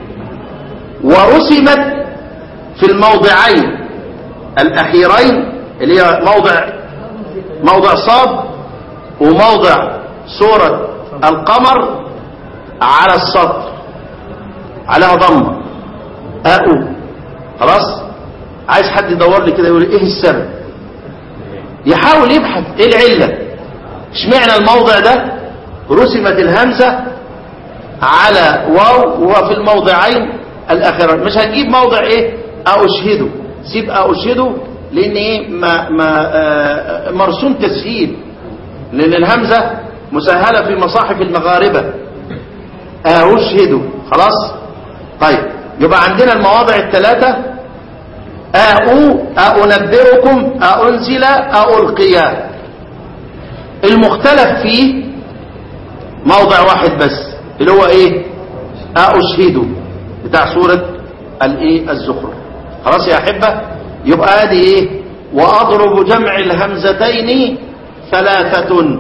ورسمت في الموضعين الأخيرين اللي هي موضع موضع صاد وموضع سورة القمر على السطر عليها ضمه أو خلاص عايز حد يدور لي كده يقول لي ايه السبب يحاول يبحث ايه العله اشمعنى الموضع ده رسمت الهمزه على واو وهو في الموضعين الاخرين مش هنجيب موضع ايه أشهده سيب أشهده لان ايه ما ما آه مرسوم تسهيل لان الهمزه مسهله في مصاحف المغاربه أشهده خلاص طيب يبقى عندنا المواضع الثلاثه أو أنبئكم أنزل ألقي المختلف فيه موضع واحد بس اللي هو ايه أشهده بتاع سورة الايه الزخرف خلاص يا أحبة يبقى ادي ايه وأضرب جمع الهمزتين ثلاثة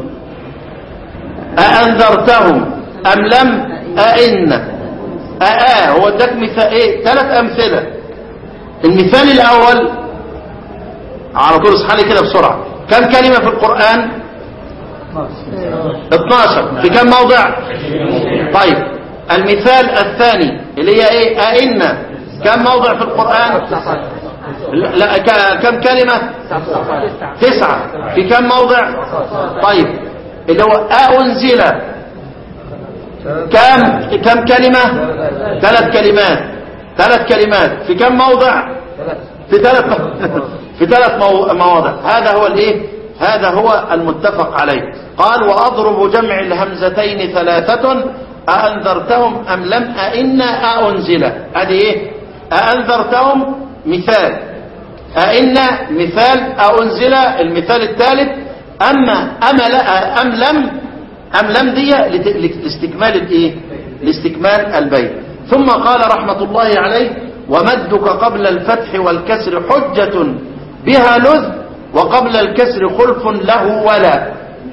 أأنذرتهم أم لم أئن أآ هو اداك مثال ايه ثلاث أمثلة المثال الأول على طول اصحى لي كده بسرعة كم كلمة في القرآن 12 في كم موضع طيب المثال الثاني اللي هي ايه أئن كم موضع في القرآن لا, لا كم كلمة تسعة في كم موضع طيب اللي هو أنزل كم كم كلمة ثلاث كلمات ثلاث كلمات في كم موضع في ثلاث في ثلاث مواضع هذا هو الايه هذا هو المتفق عليه قال واضرب جمع الهمزتين ثلاثة أأنذرتهم أم لم أئن أأنزل هذه ايه أأنذرتهم مثال أئن مثال أأنزل المثال الثالث أما أم, لا أم لم أم لم دي لاستكمال الايه لاستكمال البيت ثم قال رحمة الله عليه ومدك قبل الفتح والكسر حجة بها لذ وقبل الكسر خلف له ولا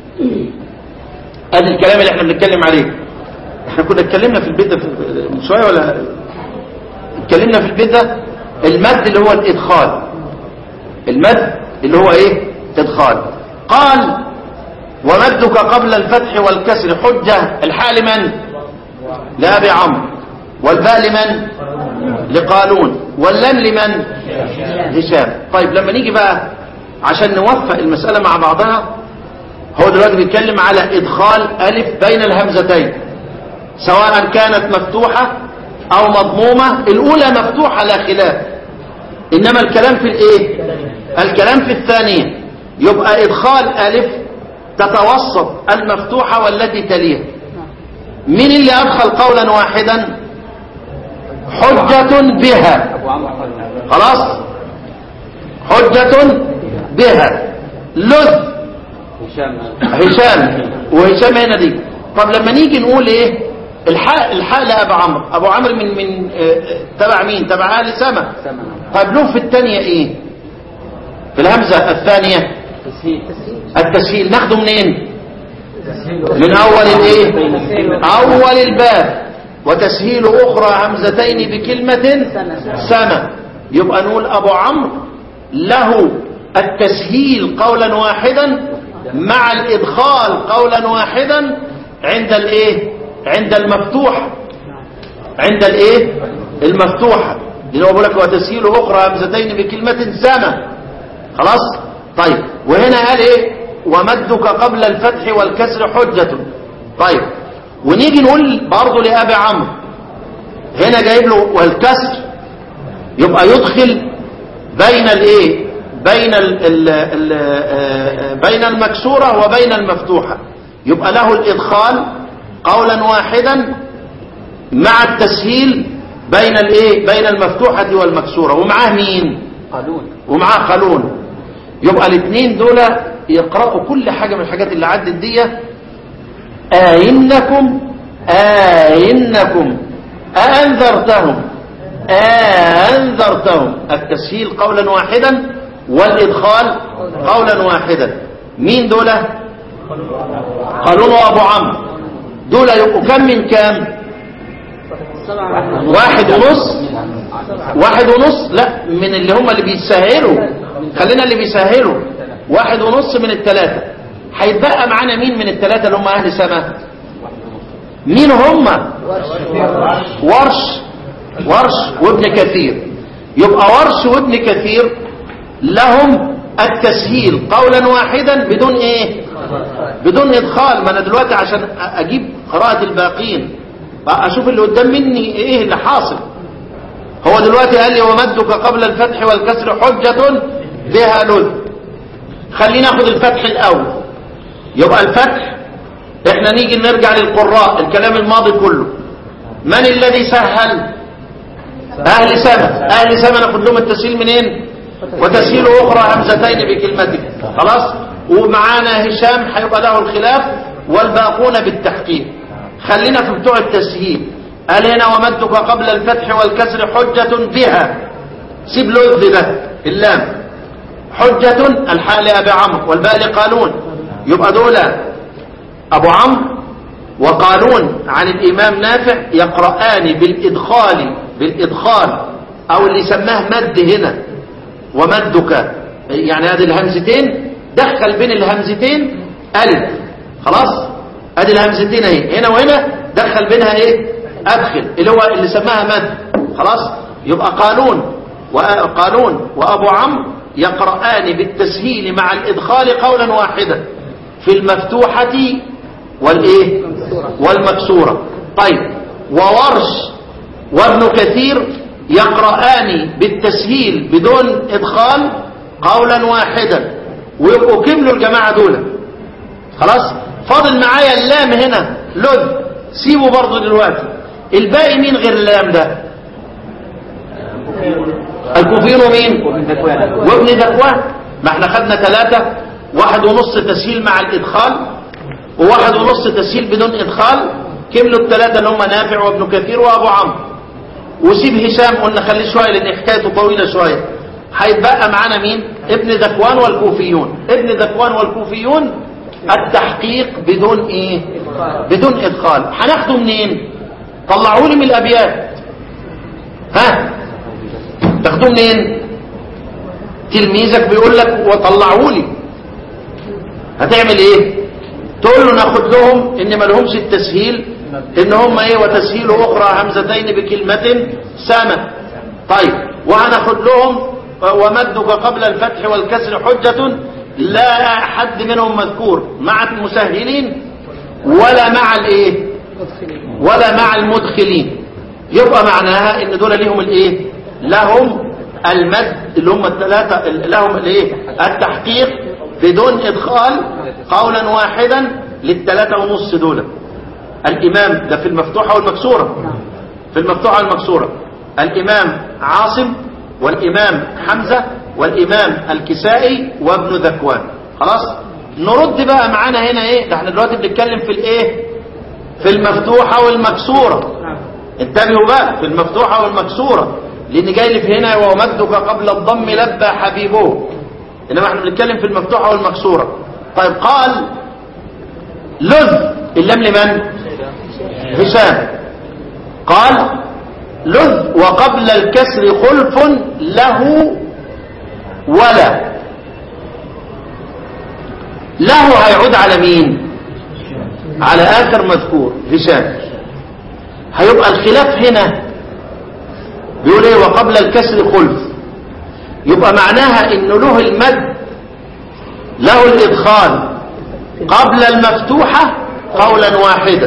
هذا الكلام اللي احنا بنتكلم عليه احنا كنا اتكلمنا في البيت من شوية ولا اتكلمنا في البيت ده المد اللي هو الادخال المد اللي هو ايه ادخال قال ومدك قبل الفتح والكسر حجة الحال من لأبي عمرو والباء لمن لقالون واللام لمن هشام طيب لما نيجي بقى عشان نوفق المسألة مع بعضها هو دلوقتي بيتكلم على إدخال ألف بين الهمزتين سواء كانت مفتوحة أو مضمومة الأولى مفتوحة لا خلاف إنما الكلام في الإيه الكلام في الثانية يبقى إدخال ألف تتوسط المفتوحة والتي تليها مين اللي أدخل قولا واحدا حجة بها خلاص حجة بها لذ هشام وهشام هنا دي طب لما نيجي نقول ايه الحاء الحاء لابو عمرو ابو عمرو من من تبع مين تبع اهل سما طيب له في الثانيه ايه في الهمزه الثانيه التسهيل ناخده منين من اول الايه اول الباب وتسهيل اخرى همزتين بكلمه سما يبقى نقول ابو عمرو له التسهيل قولا واحدا مع الادخال قولا واحدا عند الايه عند المفتوح عند الايه المفتوحه اللي هو بيقول لك وتسهيل اخرى همزتين بكلمه سما خلاص طيب وهنا قال ايه ومدك قبل الفتح والكسر حجة طيب ونيجي نقول برضه لأبي عمرو هنا جايب له والكسر يبقى يدخل بين الايه بين ال ال ال بين المكسورة وبين المفتوحة يبقى له الإدخال قولا واحدا مع التسهيل بين الايه بين المفتوحة والمكسورة ومعاه مين قالون ومعاه قالون يبقى الاثنين دول يقرأوا كل حاجة من الحاجات اللي عدت دي آئنكم آئنكم أأنذرتهم أأنذرتهم التسهيل قولا واحدا والإدخال قولا واحدا مين دول قالون وأبو عمرو دول يبقوا كم من كام واحد ونص واحد ونص لا من اللي هم اللي بيسهلوا خلينا اللي بيسهلوا واحد ونص من الثلاثة هيتبقى معانا مين من الثلاثة اللي هم أهل سما مين هم ورش ورش وابن كثير يبقى ورش وابن كثير لهم التسهيل قولا واحدا بدون ايه بدون ادخال ما انا دلوقتي عشان اجيب قراءة الباقين بقى اشوف اللي قدام مني ايه اللي حاصل هو دلوقتي قال لي ومدك قبل الفتح والكسر حجة بها لذ خلينا ناخد الفتح الاول يبقى الفتح احنا نيجي نرجع للقراء الكلام الماضي كله من الذي سهل اهل سما اهل سما ناخد لهم التسهيل منين وتسهيل اخرى همزتين بكلمته خلاص ومعانا هشام هيبقى له الخلاف والباقون بالتحقيق خلينا في بتوع التسهيل قال هنا ومدك قبل الفتح والكسر حجة بها سيب لذ ده اللام حجة الحاء لأبي عمرو والباء لقالون يبقى دول أبو عمرو وقالون عن الإمام نافع يقرآن بالإدخال بالإدخال أو اللي سماه مد هنا ومدك يعني هذه الهمزتين دخل بين الهمزتين ألف خلاص ادي الهمزتين اهي هنا وهنا دخل بينها ايه ادخل اللي هو اللي سماها مد خلاص يبقى قانون وقانون وابو عمرو يقرآن بالتسهيل مع الادخال قولا واحدا في المفتوحة والايه والمكسورة طيب وورش وابن كثير يقرآن بالتسهيل بدون ادخال قولا واحدا ويبقوا كملوا الجماعة دول خلاص فاضل معايا اللام هنا لذ سيبه برضه دلوقتي الباقي مين غير اللام ده الكوفيين ومين وابن ذكوان ما احنا خدنا ثلاثة واحد ونص تسهيل مع الادخال وواحد ونص تسهيل بدون ادخال كملوا الثلاثة اللي هم نافع وابن كثير وابو عمرو وسيب هشام قلنا خليه شوية لان حكايته طويلة شوية هيتبقى معانا مين ابن ذكوان والكوفيون ابن ذكوان والكوفيون التحقيق بدون ايه بدون ادخال هناخده منين طلعوا لي من الابيات ها تاخدوه منين تلميذك بيقول لك وطلعوا لي هتعمل ايه تقول له ناخد لهم ان ما لهمش التسهيل ان هم ايه وتسهيل اخرى همزتين بكلمة سامة طيب وهناخد لهم ومدك قبل الفتح والكسر حجة لا حد منهم مذكور مع المسهلين ولا مع الايه ولا مع المدخلين يبقى معناها ان دول ليهم الايه لهم المد اللي هم الثلاثه لهم الايه التحقيق بدون ادخال قولا واحدا للثلاثه ونص دول الامام ده في المفتوحه والمكسوره في المفتوحه والمكسوره الامام عاصم والامام حمزه والامام الكسائي وابن ذكوان خلاص نرد بقى معانا هنا ايه ده احنا دلوقتي بنتكلم في الايه في المفتوحه والمكسوره انتبهوا بقى في المفتوحه والمكسوره لان جاي لي في هنا ومدك قبل الضم لبى حبيبه انما احنا بنتكلم في المفتوحه والمكسوره طيب قال لذ اللام لمن هشام قال لذ وقبل الكسر خلف له ولا له هيعود على مين على آخر مذكور هشام هيبقى الخلاف هنا بيقول ايه وقبل الكسر خلف يبقى معناها انه له المد له الادخال قبل المفتوحة قولا واحدا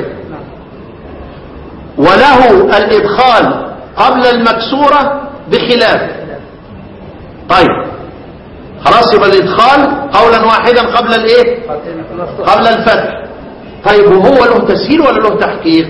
وله الادخال قبل المكسورة بخلاف طيب خلاص يبقى الادخال قولا واحدا قبل الايه قبل الفتح طيب وهو له تسهيل ولا له تحقيق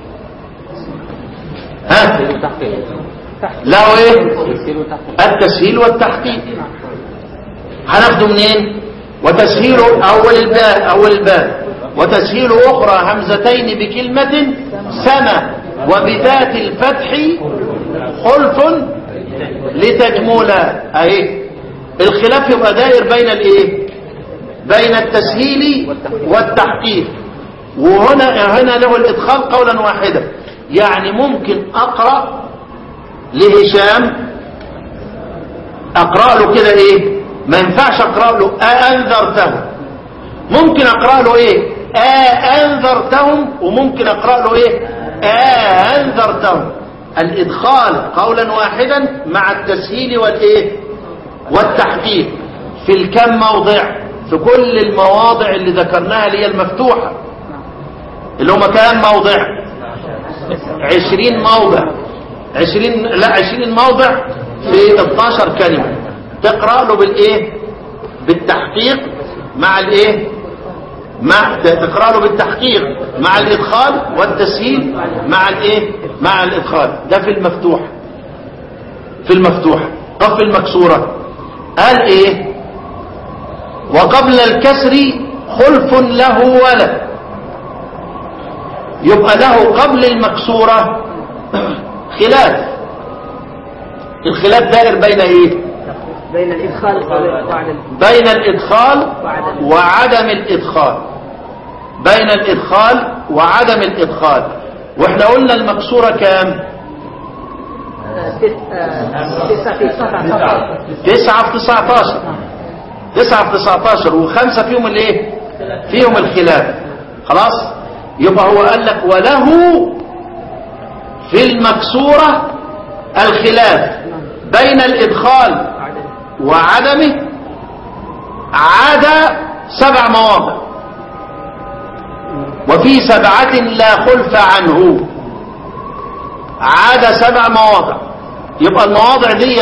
ها له ايه التسهيل والتحقيق هناخده منين وتسهيل اول الباء اول الباء وتسهيل اخرى همزتين بكلمة سما وبذات الفتح خلف لتجمولا اهي الخلاف يبقى داير بين الايه بين التسهيل والتحقيق وهنا هنا له الادخال قولا واحدا يعني ممكن اقرا لهشام اقرا له كده ايه ما ينفعش اقرا له انذرته ممكن اقرا له ايه أنذرتهم وممكن أقرأ له إيه أنذرتهم الإدخال قولا واحدا مع التسهيل والإيه والتحقيق في الكم موضع في كل المواضع اللي ذكرناها اللي هي المفتوحة اللي هم كام موضع عشرين موضع عشرين لا عشرين موضع في 12 كلمة تقرأ له بالإيه بالتحقيق مع الإيه مع تقرأ له بالتحقيق مع الإدخال والتسهيل مع الإيه مع الإدخال ده في المفتوح في المفتوح طب في المكسورة قال إيه وقبل الكسر خلف له ولد يبقى له قبل المكسورة خلاف الخلاف دائر بين ايه بين الإدخال وعدم بين الادخال وعدم الادخال بين الادخال وعدم الادخال واحنا قلنا المكسورة كام تسعة في سبعة تسعة في تسعتاشر تسعة في تسعتاشر وخمسة فيهم الايه فيهم الخلاف خلاص يبقى هو قال لك وله في المكسورة الخلاف بين الإدخال وعدمه عدا سبع مواضع وفي سبعة لا خلف عنه عدا سبع مواضع يبقى المواضع دي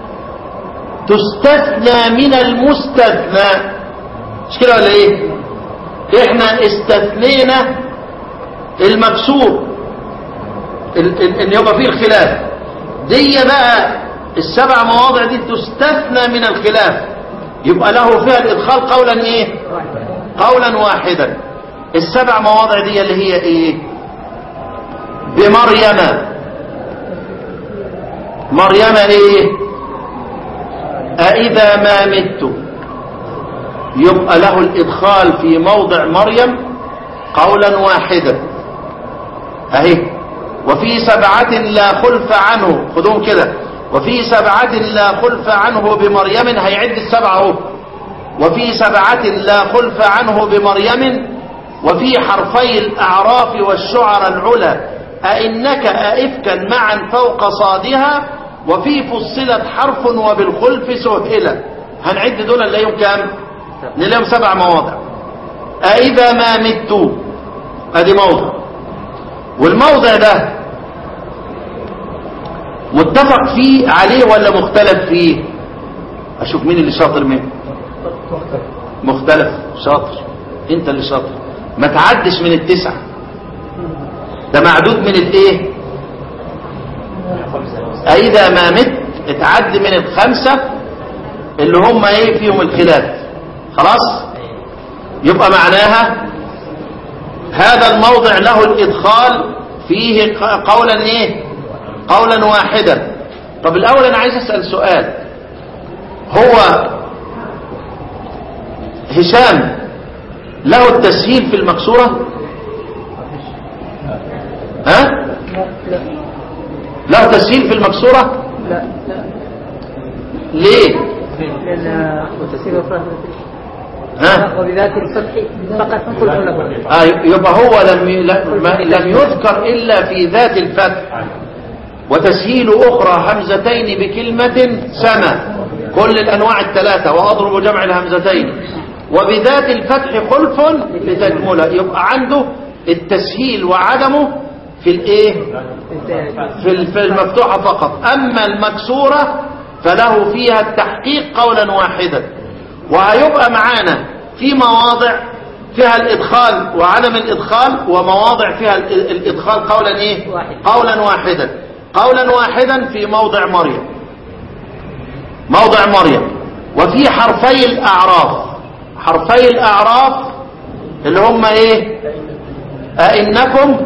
تستثنى من المستثنى مش كده ولا ايه احنا استثنينا المكسور ال- ال- ان يبقى فيه الخلاف دي بقى السبع مواضع دي تستثنى من الخلاف يبقى له فيها الادخال قولا ايه قولا واحدا السبع مواضع دي اللي هي ايه بمريم مريم ايه أإذا ما مت يبقى له الإدخال في موضع مريم قولا واحدا أهي وفي سبعة لا خلف عنه خدوهم كده وفي سبعة لا خلف عنه بمريم هيعد السبعة اهو وفي سبعة لا خلف عنه بمريم وفي حرفي الأعراف والشعر العلا أئنك أئفكا معا فوق صادها وفي فصلت حرف وبالخلف سهلة هنعد دول نلاقيهم كام نلاقيهم سبع مواضع أئذا ما مت ادي موضع والموضع ده متفق فيه عليه ولا مختلف فيه اشوف مين اللي شاطر منه مختلف شاطر انت اللي شاطر ما تعدش من التسعة ده معدود من الايه اذا ما مت اتعد من الخمسة اللي هم ايه فيهم الخلاف خلاص يبقى معناها هذا الموضع له الادخال فيه قولا ايه قولا واحدا طب الاول انا عايز اسال سؤال هو هشام له التسهيل في المكسوره ها له تسهيل في المكسوره لا لا ليه لأن وتسير الفهم ها وبذات الفتح فقط نقول له آه يبقى هو لم ي- ل- ما- لم يذكر إلا في ذات الفتح وتسهيل أخرى همزتين بكلمة سما كل الأنواع الثلاثة وأضرب جمع الهمزتين وبذات الفتح خلف لتكملة يبقى عنده التسهيل وعدمه في الايه في ال- في المفتوحة فقط أما المكسورة فله فيها التحقيق قولا واحدا وهيبقى معانا في مواضع فيها الإدخال وعدم الإدخال ومواضع فيها ال- الإدخال قولا إيه واحد. قولا واحدا قولا واحدا في موضع مريم موضع مريم وفي حرفي الأعراف حرفي الأعراف اللي هم إيه أئنكم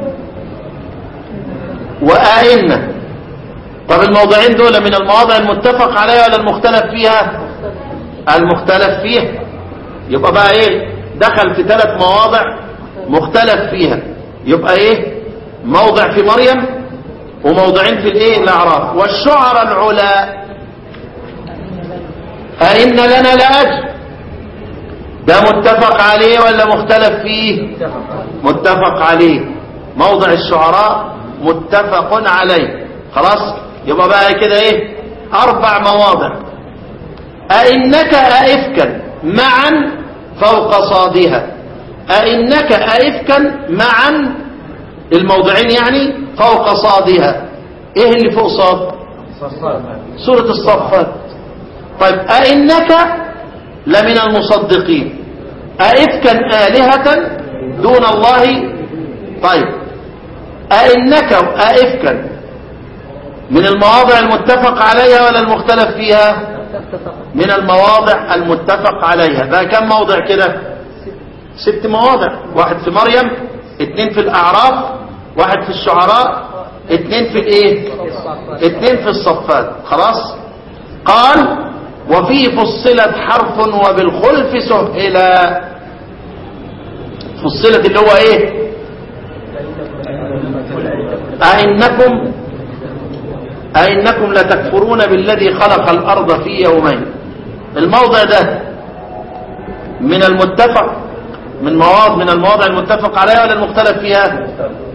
وآئنة طب الموضعين دول من المواضع المتفق عليها ولا المختلف فيها المختلف فيها يبقى بقى ايه دخل في ثلاث مواضع مختلف فيها يبقى ايه موضع في مريم وموضعين في الايه الاعراف والشعر العلا أئن لنا لأجر ده متفق عليه ولا مختلف فيه متفق عليه موضع الشعراء متفق عليه خلاص يبقى بقى كده ايه اربع مواضع أئنك أئفكا معا فوق صادها أئنك أئفكا معا الموضعين يعني فوق صادها ايه اللي فوق صاد سورة الصفات طيب أئنك لمن المصدقين أئفكا آلهة دون الله طيب أئنك أئفكا من المواضع المتفق عليها ولا المختلف فيها من المواضع المتفق عليها بقى كم موضع كده ست مواضع واحد في مريم اتنين في الأعراف واحد في الشعراء اتنين في الايه اتنين في الصفات خلاص قال وفي فصلت حرف وبالخلف سهلا فصلت اللي هو ايه أئنكم أئنكم لتكفرون بالذي خلق الأرض في يومين الموضع ده من المتفق من مواضع من المواضع المتفق عليها ولا المختلف فيها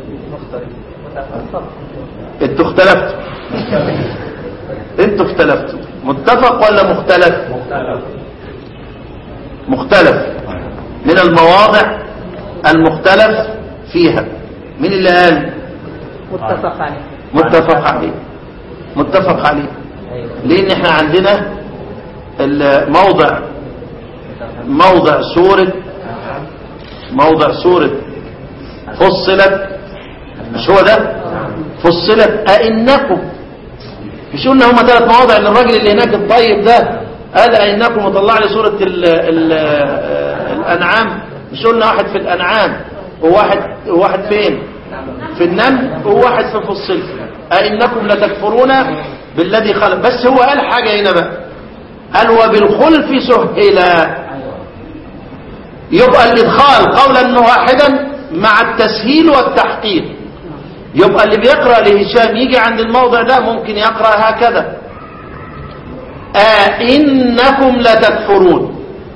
انتوا اختلفتوا انتوا اختلفتوا متفق ولا مختلف مختلف من المواضع المختلف فيها مين اللي قال متفق عليه متفق عليه متفق عليه لان احنا عندنا الموضع موضع سورة موضع سورة فصلت مش هو ده فصلت أئنكم مش قلنا هما ثلاث مواضع ان الراجل اللي هناك الطيب ده قال أئنكم وطلع لي سورة ال ال الأنعام مش قلنا واحد في الأنعام وواحد وواحد فين في النمل وواحد في فصلت أئنكم لتكفرون بالذي خلق بس هو قال حاجة هنا بقى قال وبالخلف سهلا يبقى الإدخال قولا واحدا مع التسهيل والتحقيق يبقى اللي بيقرأ لهشام يجي عند الموضع ده ممكن يقرأ هكذا أئنكم لتكفرون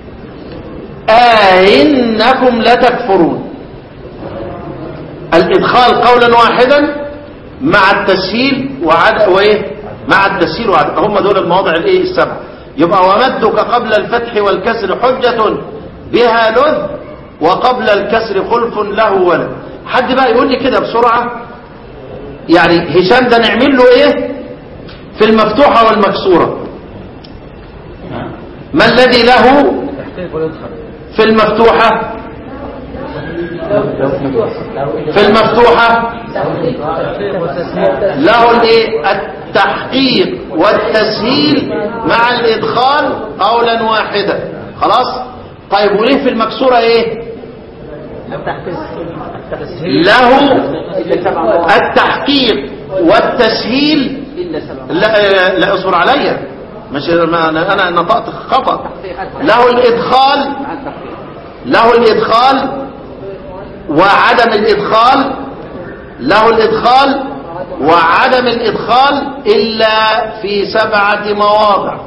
أئنكم لتكفرون الإدخال قولا واحدا مع التسهيل وعد وإيه مع التسهيل وعد هم دول المواضع الإيه السبع يبقى ومدك قبل الفتح والكسر حجة بها لذ وقبل الكسر خلف له ولد حد بقى يقول لي كده بسرعة يعني هشام ده نعمل له ايه في المفتوحة والمكسورة ما الذي له في المفتوحة في المفتوحة له الايه التحقيق والتسهيل مع الادخال قولا واحدا خلاص طيب وليه في المكسورة ايه له التحقيق والتسهيل لا لا اصبر عليا مش ما انا انا نطقت خطا له الادخال له الادخال وعدم الادخال له الادخال وعدم الادخال الا في سبعه مواضع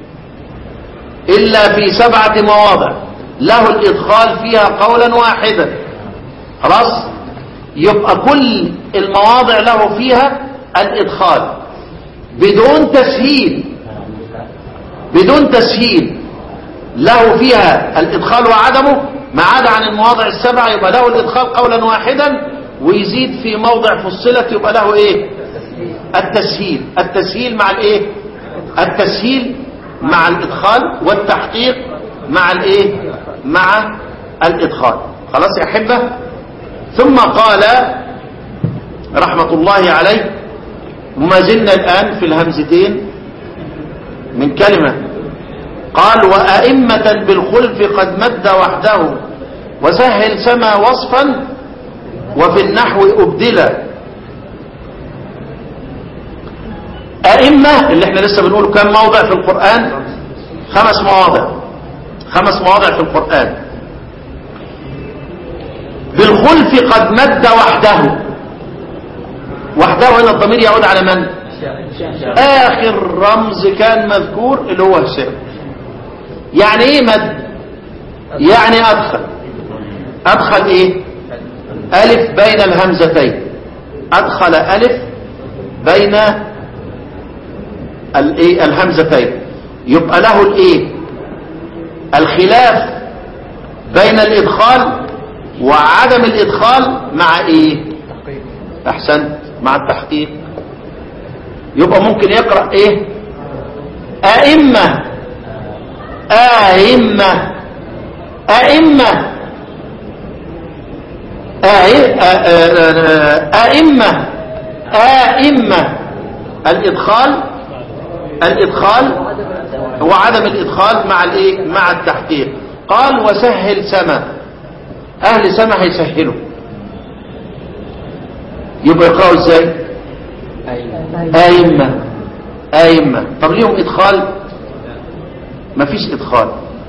الا في سبعه مواضع له الادخال فيها قولا واحدا خلاص يبقى كل المواضع له فيها الادخال بدون تسهيل بدون تسهيل له فيها الادخال وعدمه ما عدا عن المواضع السبعة يبقى له الادخال قولا واحدا ويزيد في موضع فصلت يبقى له ايه التسهيل التسهيل مع الايه التسهيل مع الادخال والتحقيق مع الايه مع الادخال خلاص يا احبه ثم قال رحمة الله عليه وما زلنا الآن في الهمزتين من كلمة قال وأئمة بالخلف قد مد وحده وسهل سما وصفا وفي النحو أبدلا أئمة اللي احنا لسه بنقول كم موضع في القرآن خمس مواضع خمس مواضع في القرآن بالخلف قد مد وحده وحده هنا الضمير يعود على من آخر رمز كان مذكور اللي هو هشام يعني ايه مد يعني أدخل أدخل إيه ألف بين الهمزتين أدخل ألف بين الإيه الهمزتين يبقى له الإيه الخلاف بين الإدخال وعدم الإدخال مع إيه أحسنت مع التحقيق يبقى ممكن يقرأ إيه أئمة أئمة أئمة أئ- أ- أ- أئمة أئمة الإدخال الإدخال هو عدم الإدخال مع الإيه مع التحقيق قال وسهل سما أهل سما هيسهلوا يبقى يقرأوا إزاي أئمة أئمة طب ليهم إدخال مفيش إدخال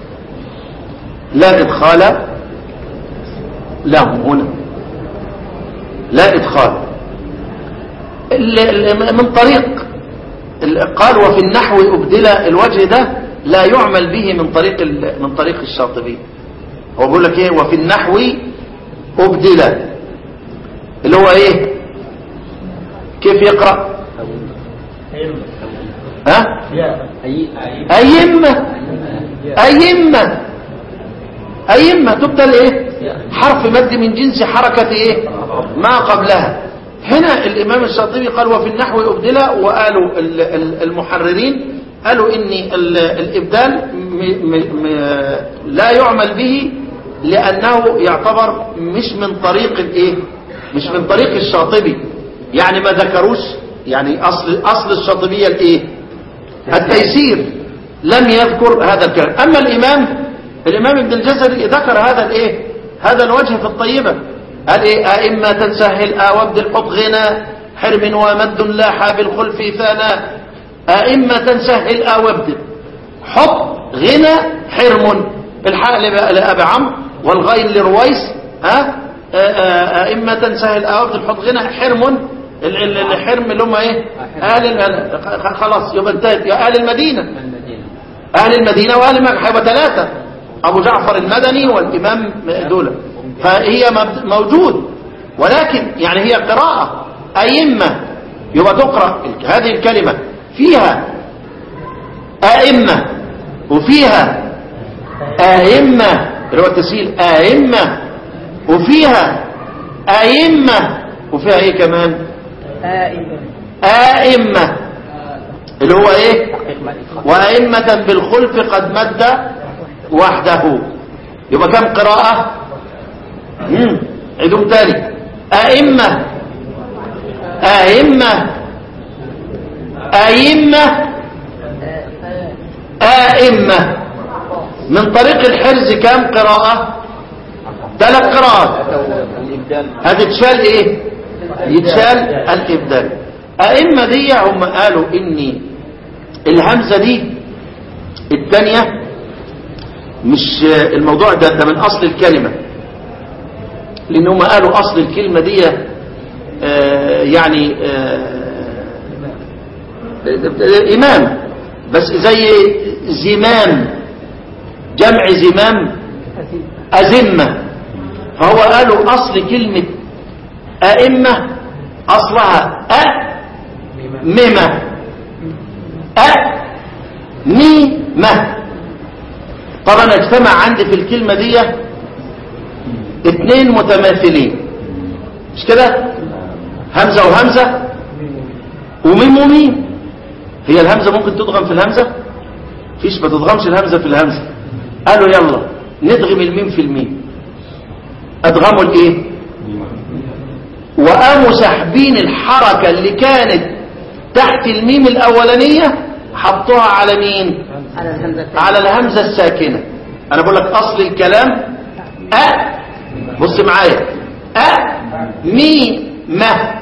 لا إدخال لهم هنا لا إدخال ال- ال- من طريق ال- قال وفي النحو أبدل الوجه ده لا يعمل به من طريق ال- من طريق الشاطبي هو بيقول لك ايه وفي النحو أبدل اللي هو ايه كيف يقرأ ها أيمة أيمة أيمة تبدل إيه حرف مد من جنس حركة إيه ما قبلها هنا الإمام الشاطبي قال وفي النحو أبدلة وقالوا ال- ال- المحررين قالوا إن ال- الإبدال م- م- م- لا يعمل به لأنه يعتبر مش من طريق الإيه مش من طريق الشاطبي يعني ما ذكروش يعني أصل أصل الشاطبية الإيه التيسير لم يذكر هذا الكلام أما الإمام الإمام ابن الجزري ذكر هذا الإيه هذا الوجه في الطيبة قال إيه أئمة سهل آوبد الحط غنى حرم ومد لاح بالخلف ثنا أئمة سهل آوبد حط غنى حرم الحاء لب- لأبي عمرو والغين لرويس ها آه، آه، أئمة سهل آوبد الحط غنى حرم ال- ال- الحرم اللي هم ايه اهل الم- خ- خلاص يبقى انتهت يا اهل المدينه المدينة اهل المدينه واهل مكه هيبقى ثلاثه ابو جعفر المدني والامام دول فهي مب- موجود ولكن يعني هي قراءه ائمه يبقى تقرا ال- هذه الكلمه فيها ائمه وفيها ائمه اللي هو التسهيل ائمه وفيها ائمه وفيها ايه كمان آئمة آئمة اللي هو ايه تحقيق مع الإدخال وأئمة بالخلف قد مد وحده يبقى كم قراءة مم. عيدهم تاني أئمة أئمة أئمة أئمة من طريق الحرز كم قراءة ثلاث قراءات الإبدال هتتشال ايه يتشال الابدال ائمه دي هم قالوا ان الهمزه دي الثانيه مش الموضوع ده ده من اصل الكلمه لان هم قالوا اصل الكلمه دي آه، يعني آه، امام بس زي زمام جمع زمام أزمة فهو قالوا أصل كلمة أئمة أصلها أ ممة أ ميمة طبعا اجتمع عندي في الكلمة دي اتنين متماثلين مش كده همزة وهمزة وميم وميم هي الهمزة ممكن تضغم في الهمزة فيش ما تضغمش الهمزة في الهمزة قالوا يلا ندغم الميم في الميم ادغموا الايه وقاموا ساحبين الحركة اللي كانت تحت الميم الاولانية حطوها على مين على الهمزة على الهمزة الساكنة انا بقول لك اصل الكلام أ بص معايا أ مي ما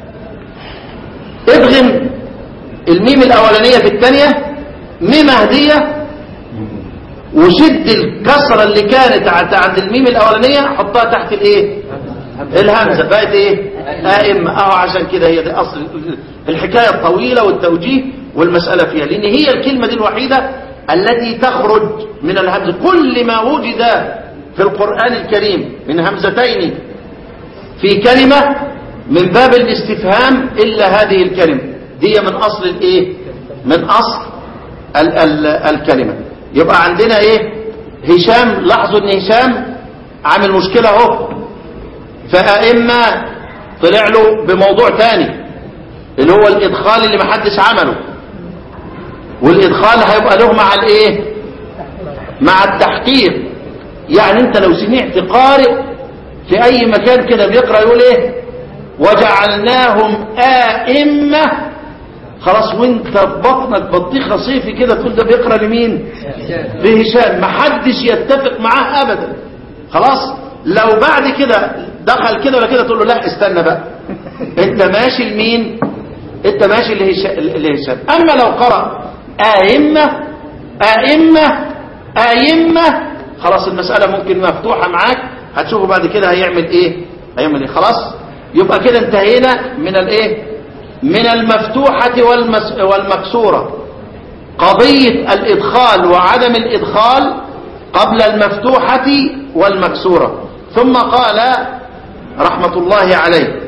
ادغم الميم الاولانية في الثانية ميم هدية وشد الكسرة اللي كانت عند عند الميم الاولانية حطها تحت الايه الهمزة بقت ايه ائمة اهو عشان كده هي دي اصل الحكاية الطويلة والتوجيه والمسألة فيها لان هي الكلمة دي الوحيدة التي تخرج من الهمزة كل ما وجد في القرآن الكريم من همزتين في كلمة من باب الاستفهام إلا هذه الكلمة دي من أصل الإيه من أصل ال ال الكلمة يبقى عندنا إيه هشام لاحظوا ان هشام عامل مشكلة اهو فأئمة طلع له بموضوع تاني اللي هو الإدخال اللي محدش عمله والإدخال هيبقى له مع الإيه مع التحقيق يعني انت لو سمعت قارئ في أي مكان كده بيقرأ يقول إيه وجعلناهم آئمة خلاص وانت في بطنك بطيخة صيفي كده تقول ده بيقرأ لمين لهشام محدش يتفق معاه أبدا خلاص لو بعد كده دخل كده ولا كده تقول له لا استنى بقى انت ماشي لمين انت ماشي لهشام لهشام اما لو قرأ آئمة آئمة آئمة خلاص المسألة ممكن مفتوحة معاك هتشوفوا بعد كده هيعمل ايه هيعمل ايه خلاص يبقى كده انتهينا من الايه من المفتوحة والمس والمكسورة قضية الإدخال وعدم الإدخال قبل المفتوحة والمكسورة ثم قال رحمة الله عليه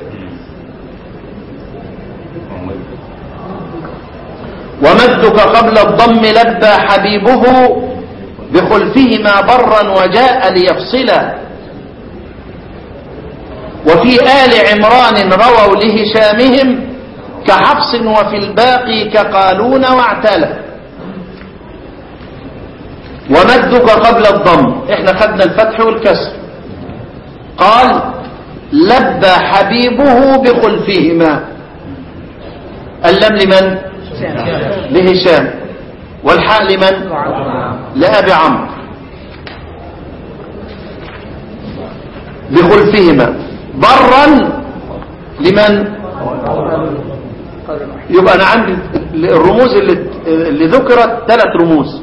ومدك قبل الضم لبى حبيبه بخلفهما برا وجاء ليفصلا وفي آل عمران رووا لهشامهم كحفص وفي الباقي كقالون واعتلى ومدك قبل الضم احنا خدنا الفتح والكسر قال لبى حبيبه بخلفهما اللم لمن لهشام والحاء لمن لأبي عمرو بخلفهما برا لمن يبقى انا عندي الرموز اللي, اللي ذكرت ثلاث رموز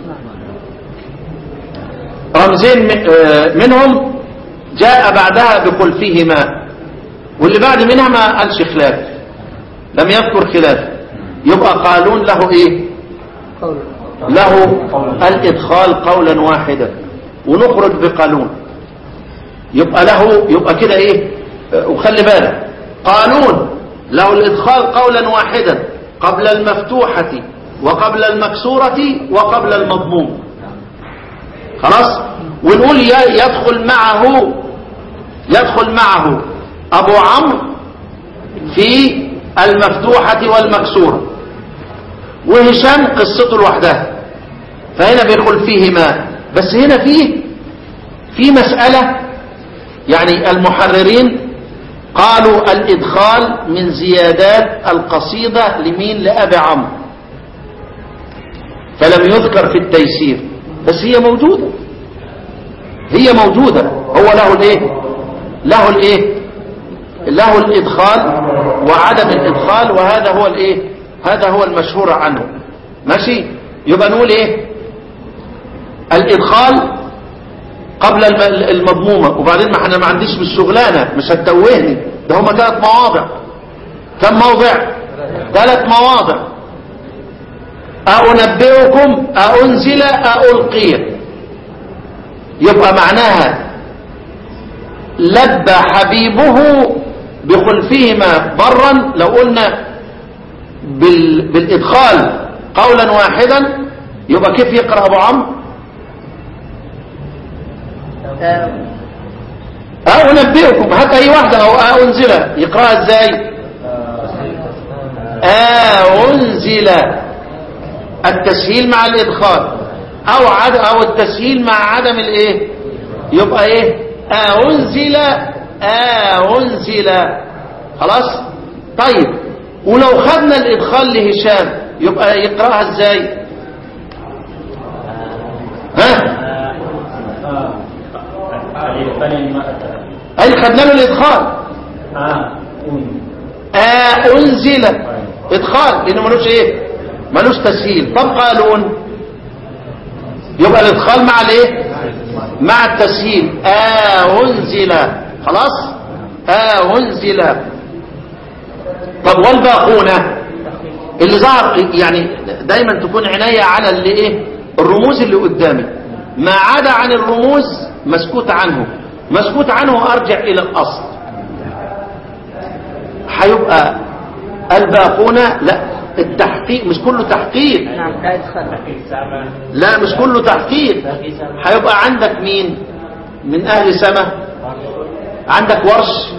رمزين منهم جاء بعدها بخلفهما واللي بعد منها ما قالش خلاف لم يذكر خلاف يبقى قالون له ايه له الادخال قولا واحدا ونخرج بقانون يبقى له يبقى كده ايه وخلي بالك قانون له الادخال قولا واحدا قبل المفتوحة وقبل المكسورة وقبل المضموم خلاص ونقول يدخل معه يدخل معه ابو عمرو في المفتوحة والمكسورة وهشام قصته لوحدها فهنا بيدخل فيهما بس هنا فيه في مسألة يعني المحررين قالوا الإدخال من زيادات القصيدة لمين لأبي عمرو فلم يذكر في التيسير بس هي موجودة هي موجودة هو له الايه له الايه له الإدخال وعدم الإدخال وهذا هو الايه هذا هو المشهور عنه ماشي يبقى نقول ايه الإدخال قبل المضمومة وبعدين ما احنا ما عنديش بالشغلانة مش هتتوهني ده هما ثلاث مواضع كم موضع ثلاث مواضع أنبئكم أنزل ألقي يبقى معناها لبى حبيبه بخلفهما برا لو قلنا بال... بالإدخال قولا واحدا يبقى كيف يقرأ أبو عمرو أو أنبئكم هات أي واحدة أو أنزل يقرأها إزاي أنزل التسهيل مع الإدخال أو عد أو التسهيل مع عدم الإيه يبقى إيه أنزل أنزل خلاص طيب ولو خدنا الإدخال لهشام يبقى يقرأها إزاي ها أي خدنا له الإدخال آه أنزل إدخال لأنه ملوش إيه ملوش تسهيل طب قالون يبقى الإدخال مع الإيه مع التسهيل آه أنزل خلاص آه أنزل طب والباقون اللي ظهر يعني دايما تكون عناية على اللي إيه الرموز اللي قدامي ما عدا عن الرموز مسكوت عنه مسكوت عنه ارجع الى الاصل هيبقى الباقون لا التحقيق مش كله تحقيق نعم لا إدخال لا مش كله تحقيق هيبقى عندك مين من اهل سما عندك ورش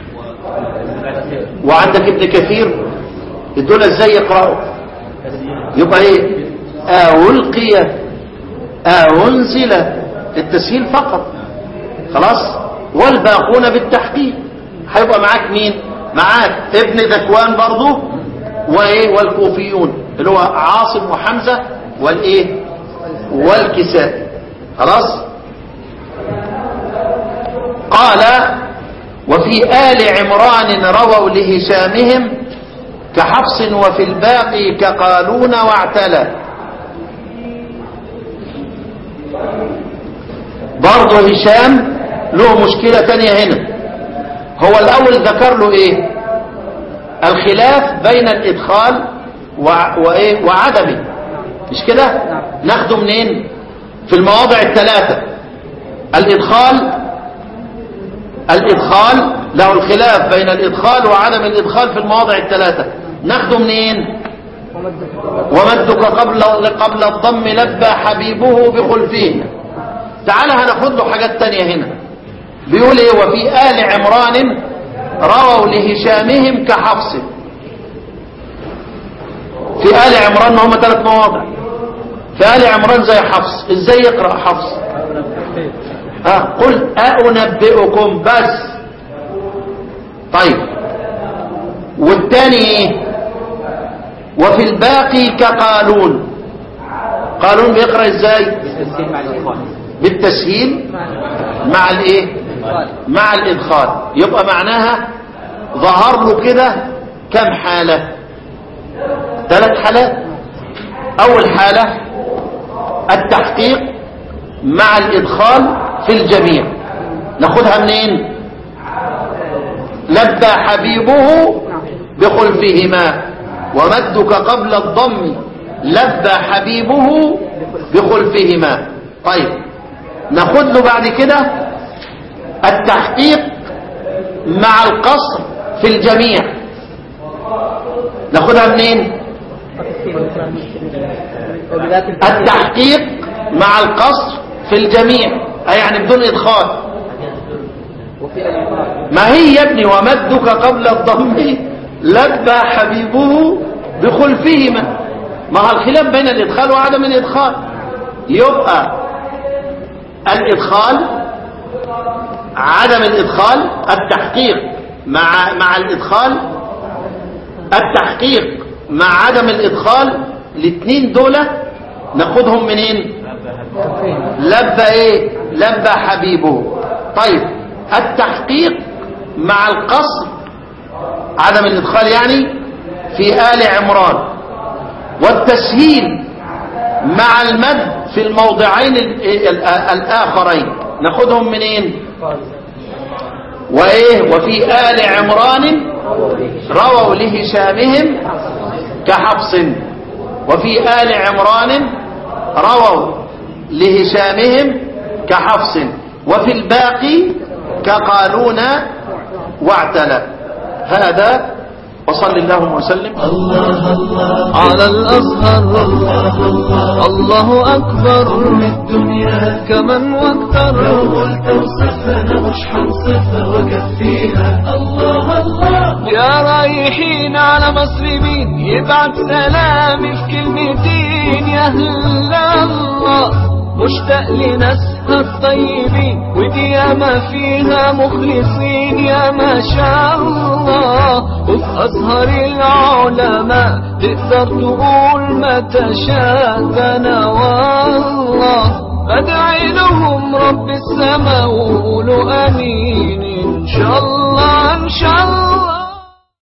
وعندك ابن كثير دول ازاي يقرأوا يبقى ايه ألقي أنزل التسهيل فقط خلاص والباقون بالتحقيق هيبقى معاك مين معاك ابن ذكوان برضو وايه والكوفيون اللي هو عاصم وحمزة والايه والكسائي خلاص قال وفي آل عمران رووا لهشامهم كحفص وفي الباقي كقالون واعتلى برضه هشام له مشكلة تانية هنا هو الأول ذكر له إيه الخلاف بين الإدخال وع- وإيه وعدمه مش كده ناخده منين في المواضع الثلاثة الإدخال الإدخال له الخلاف بين الإدخال وعدم الإدخال في المواضع الثلاثة ناخده منين ومدك قبل قبل الضم لبى حبيبه بخلفه تعالى هناخد له حاجات تانية هنا بيقول ايه وفي آل عمران رووا لهشامهم كحفص في آل عمران هم ثلاث مواضع في آل عمران زي حفص ازاي يقرأ حفص ها قل أنبئكم بس طيب والتاني ايه وفي الباقي كقالون قالون بيقرأ ازاي التسهيل مع الإخوان بالتسهيل مع الايه مع الادخال يبقى معناها ظهر له كده كم حالة ثلاث حالات اول حالة التحقيق مع الادخال في الجميع ناخدها منين لبى حبيبه بخلفهما ومدك قبل الضم لبى حبيبه بخلفهما طيب ناخد له بعد كده التحقيق مع القصر في الجميع ناخدها منين وبذات الفتح التحقيق مع القصر في الجميع أي يعني بدون إدخال وفي آل عمران ما هي يا ابني ومدك قبل الضم لبى حبيبه بخلفهما ما هو الخلاف بين الإدخال وعدم الإدخال يبقى الإدخال عدم الإدخال التحقيق مع مع الإدخال التحقيق مع عدم الإدخال الاثنين دول ناخدهم منين لبى ايه لبى حبيبه طيب التحقيق مع القصر عدم الادخال يعني في آل عمران والتسهيل مع المد في الموضعين ال- ال- الآخرين ناخدهم منين وإيه وفي آل عمران رووا لهشامهم كحفص وفي آل عمران رووا لهشامهم كحفص وفي الباقي كقالون واعتلى هذا وصل اللهم وسلم الله الله على الأزهر الله الله الله أكبر الدنيا كمن لو واكثر قلت اوصفها انا مش هنصفها وكفيها الله الله يا رايحين على مصر مين يبعت سلامي في كلمتين يا هلا الله مشتاق لناسها الطيبين ودي ياما فيها مخلصين يا ما شاء الله وفي أزهر العلماء تقدر تقول ما تشاء أنا والله بدعي لهم رب السماء وقولوا امين ان شاء الله ان شاء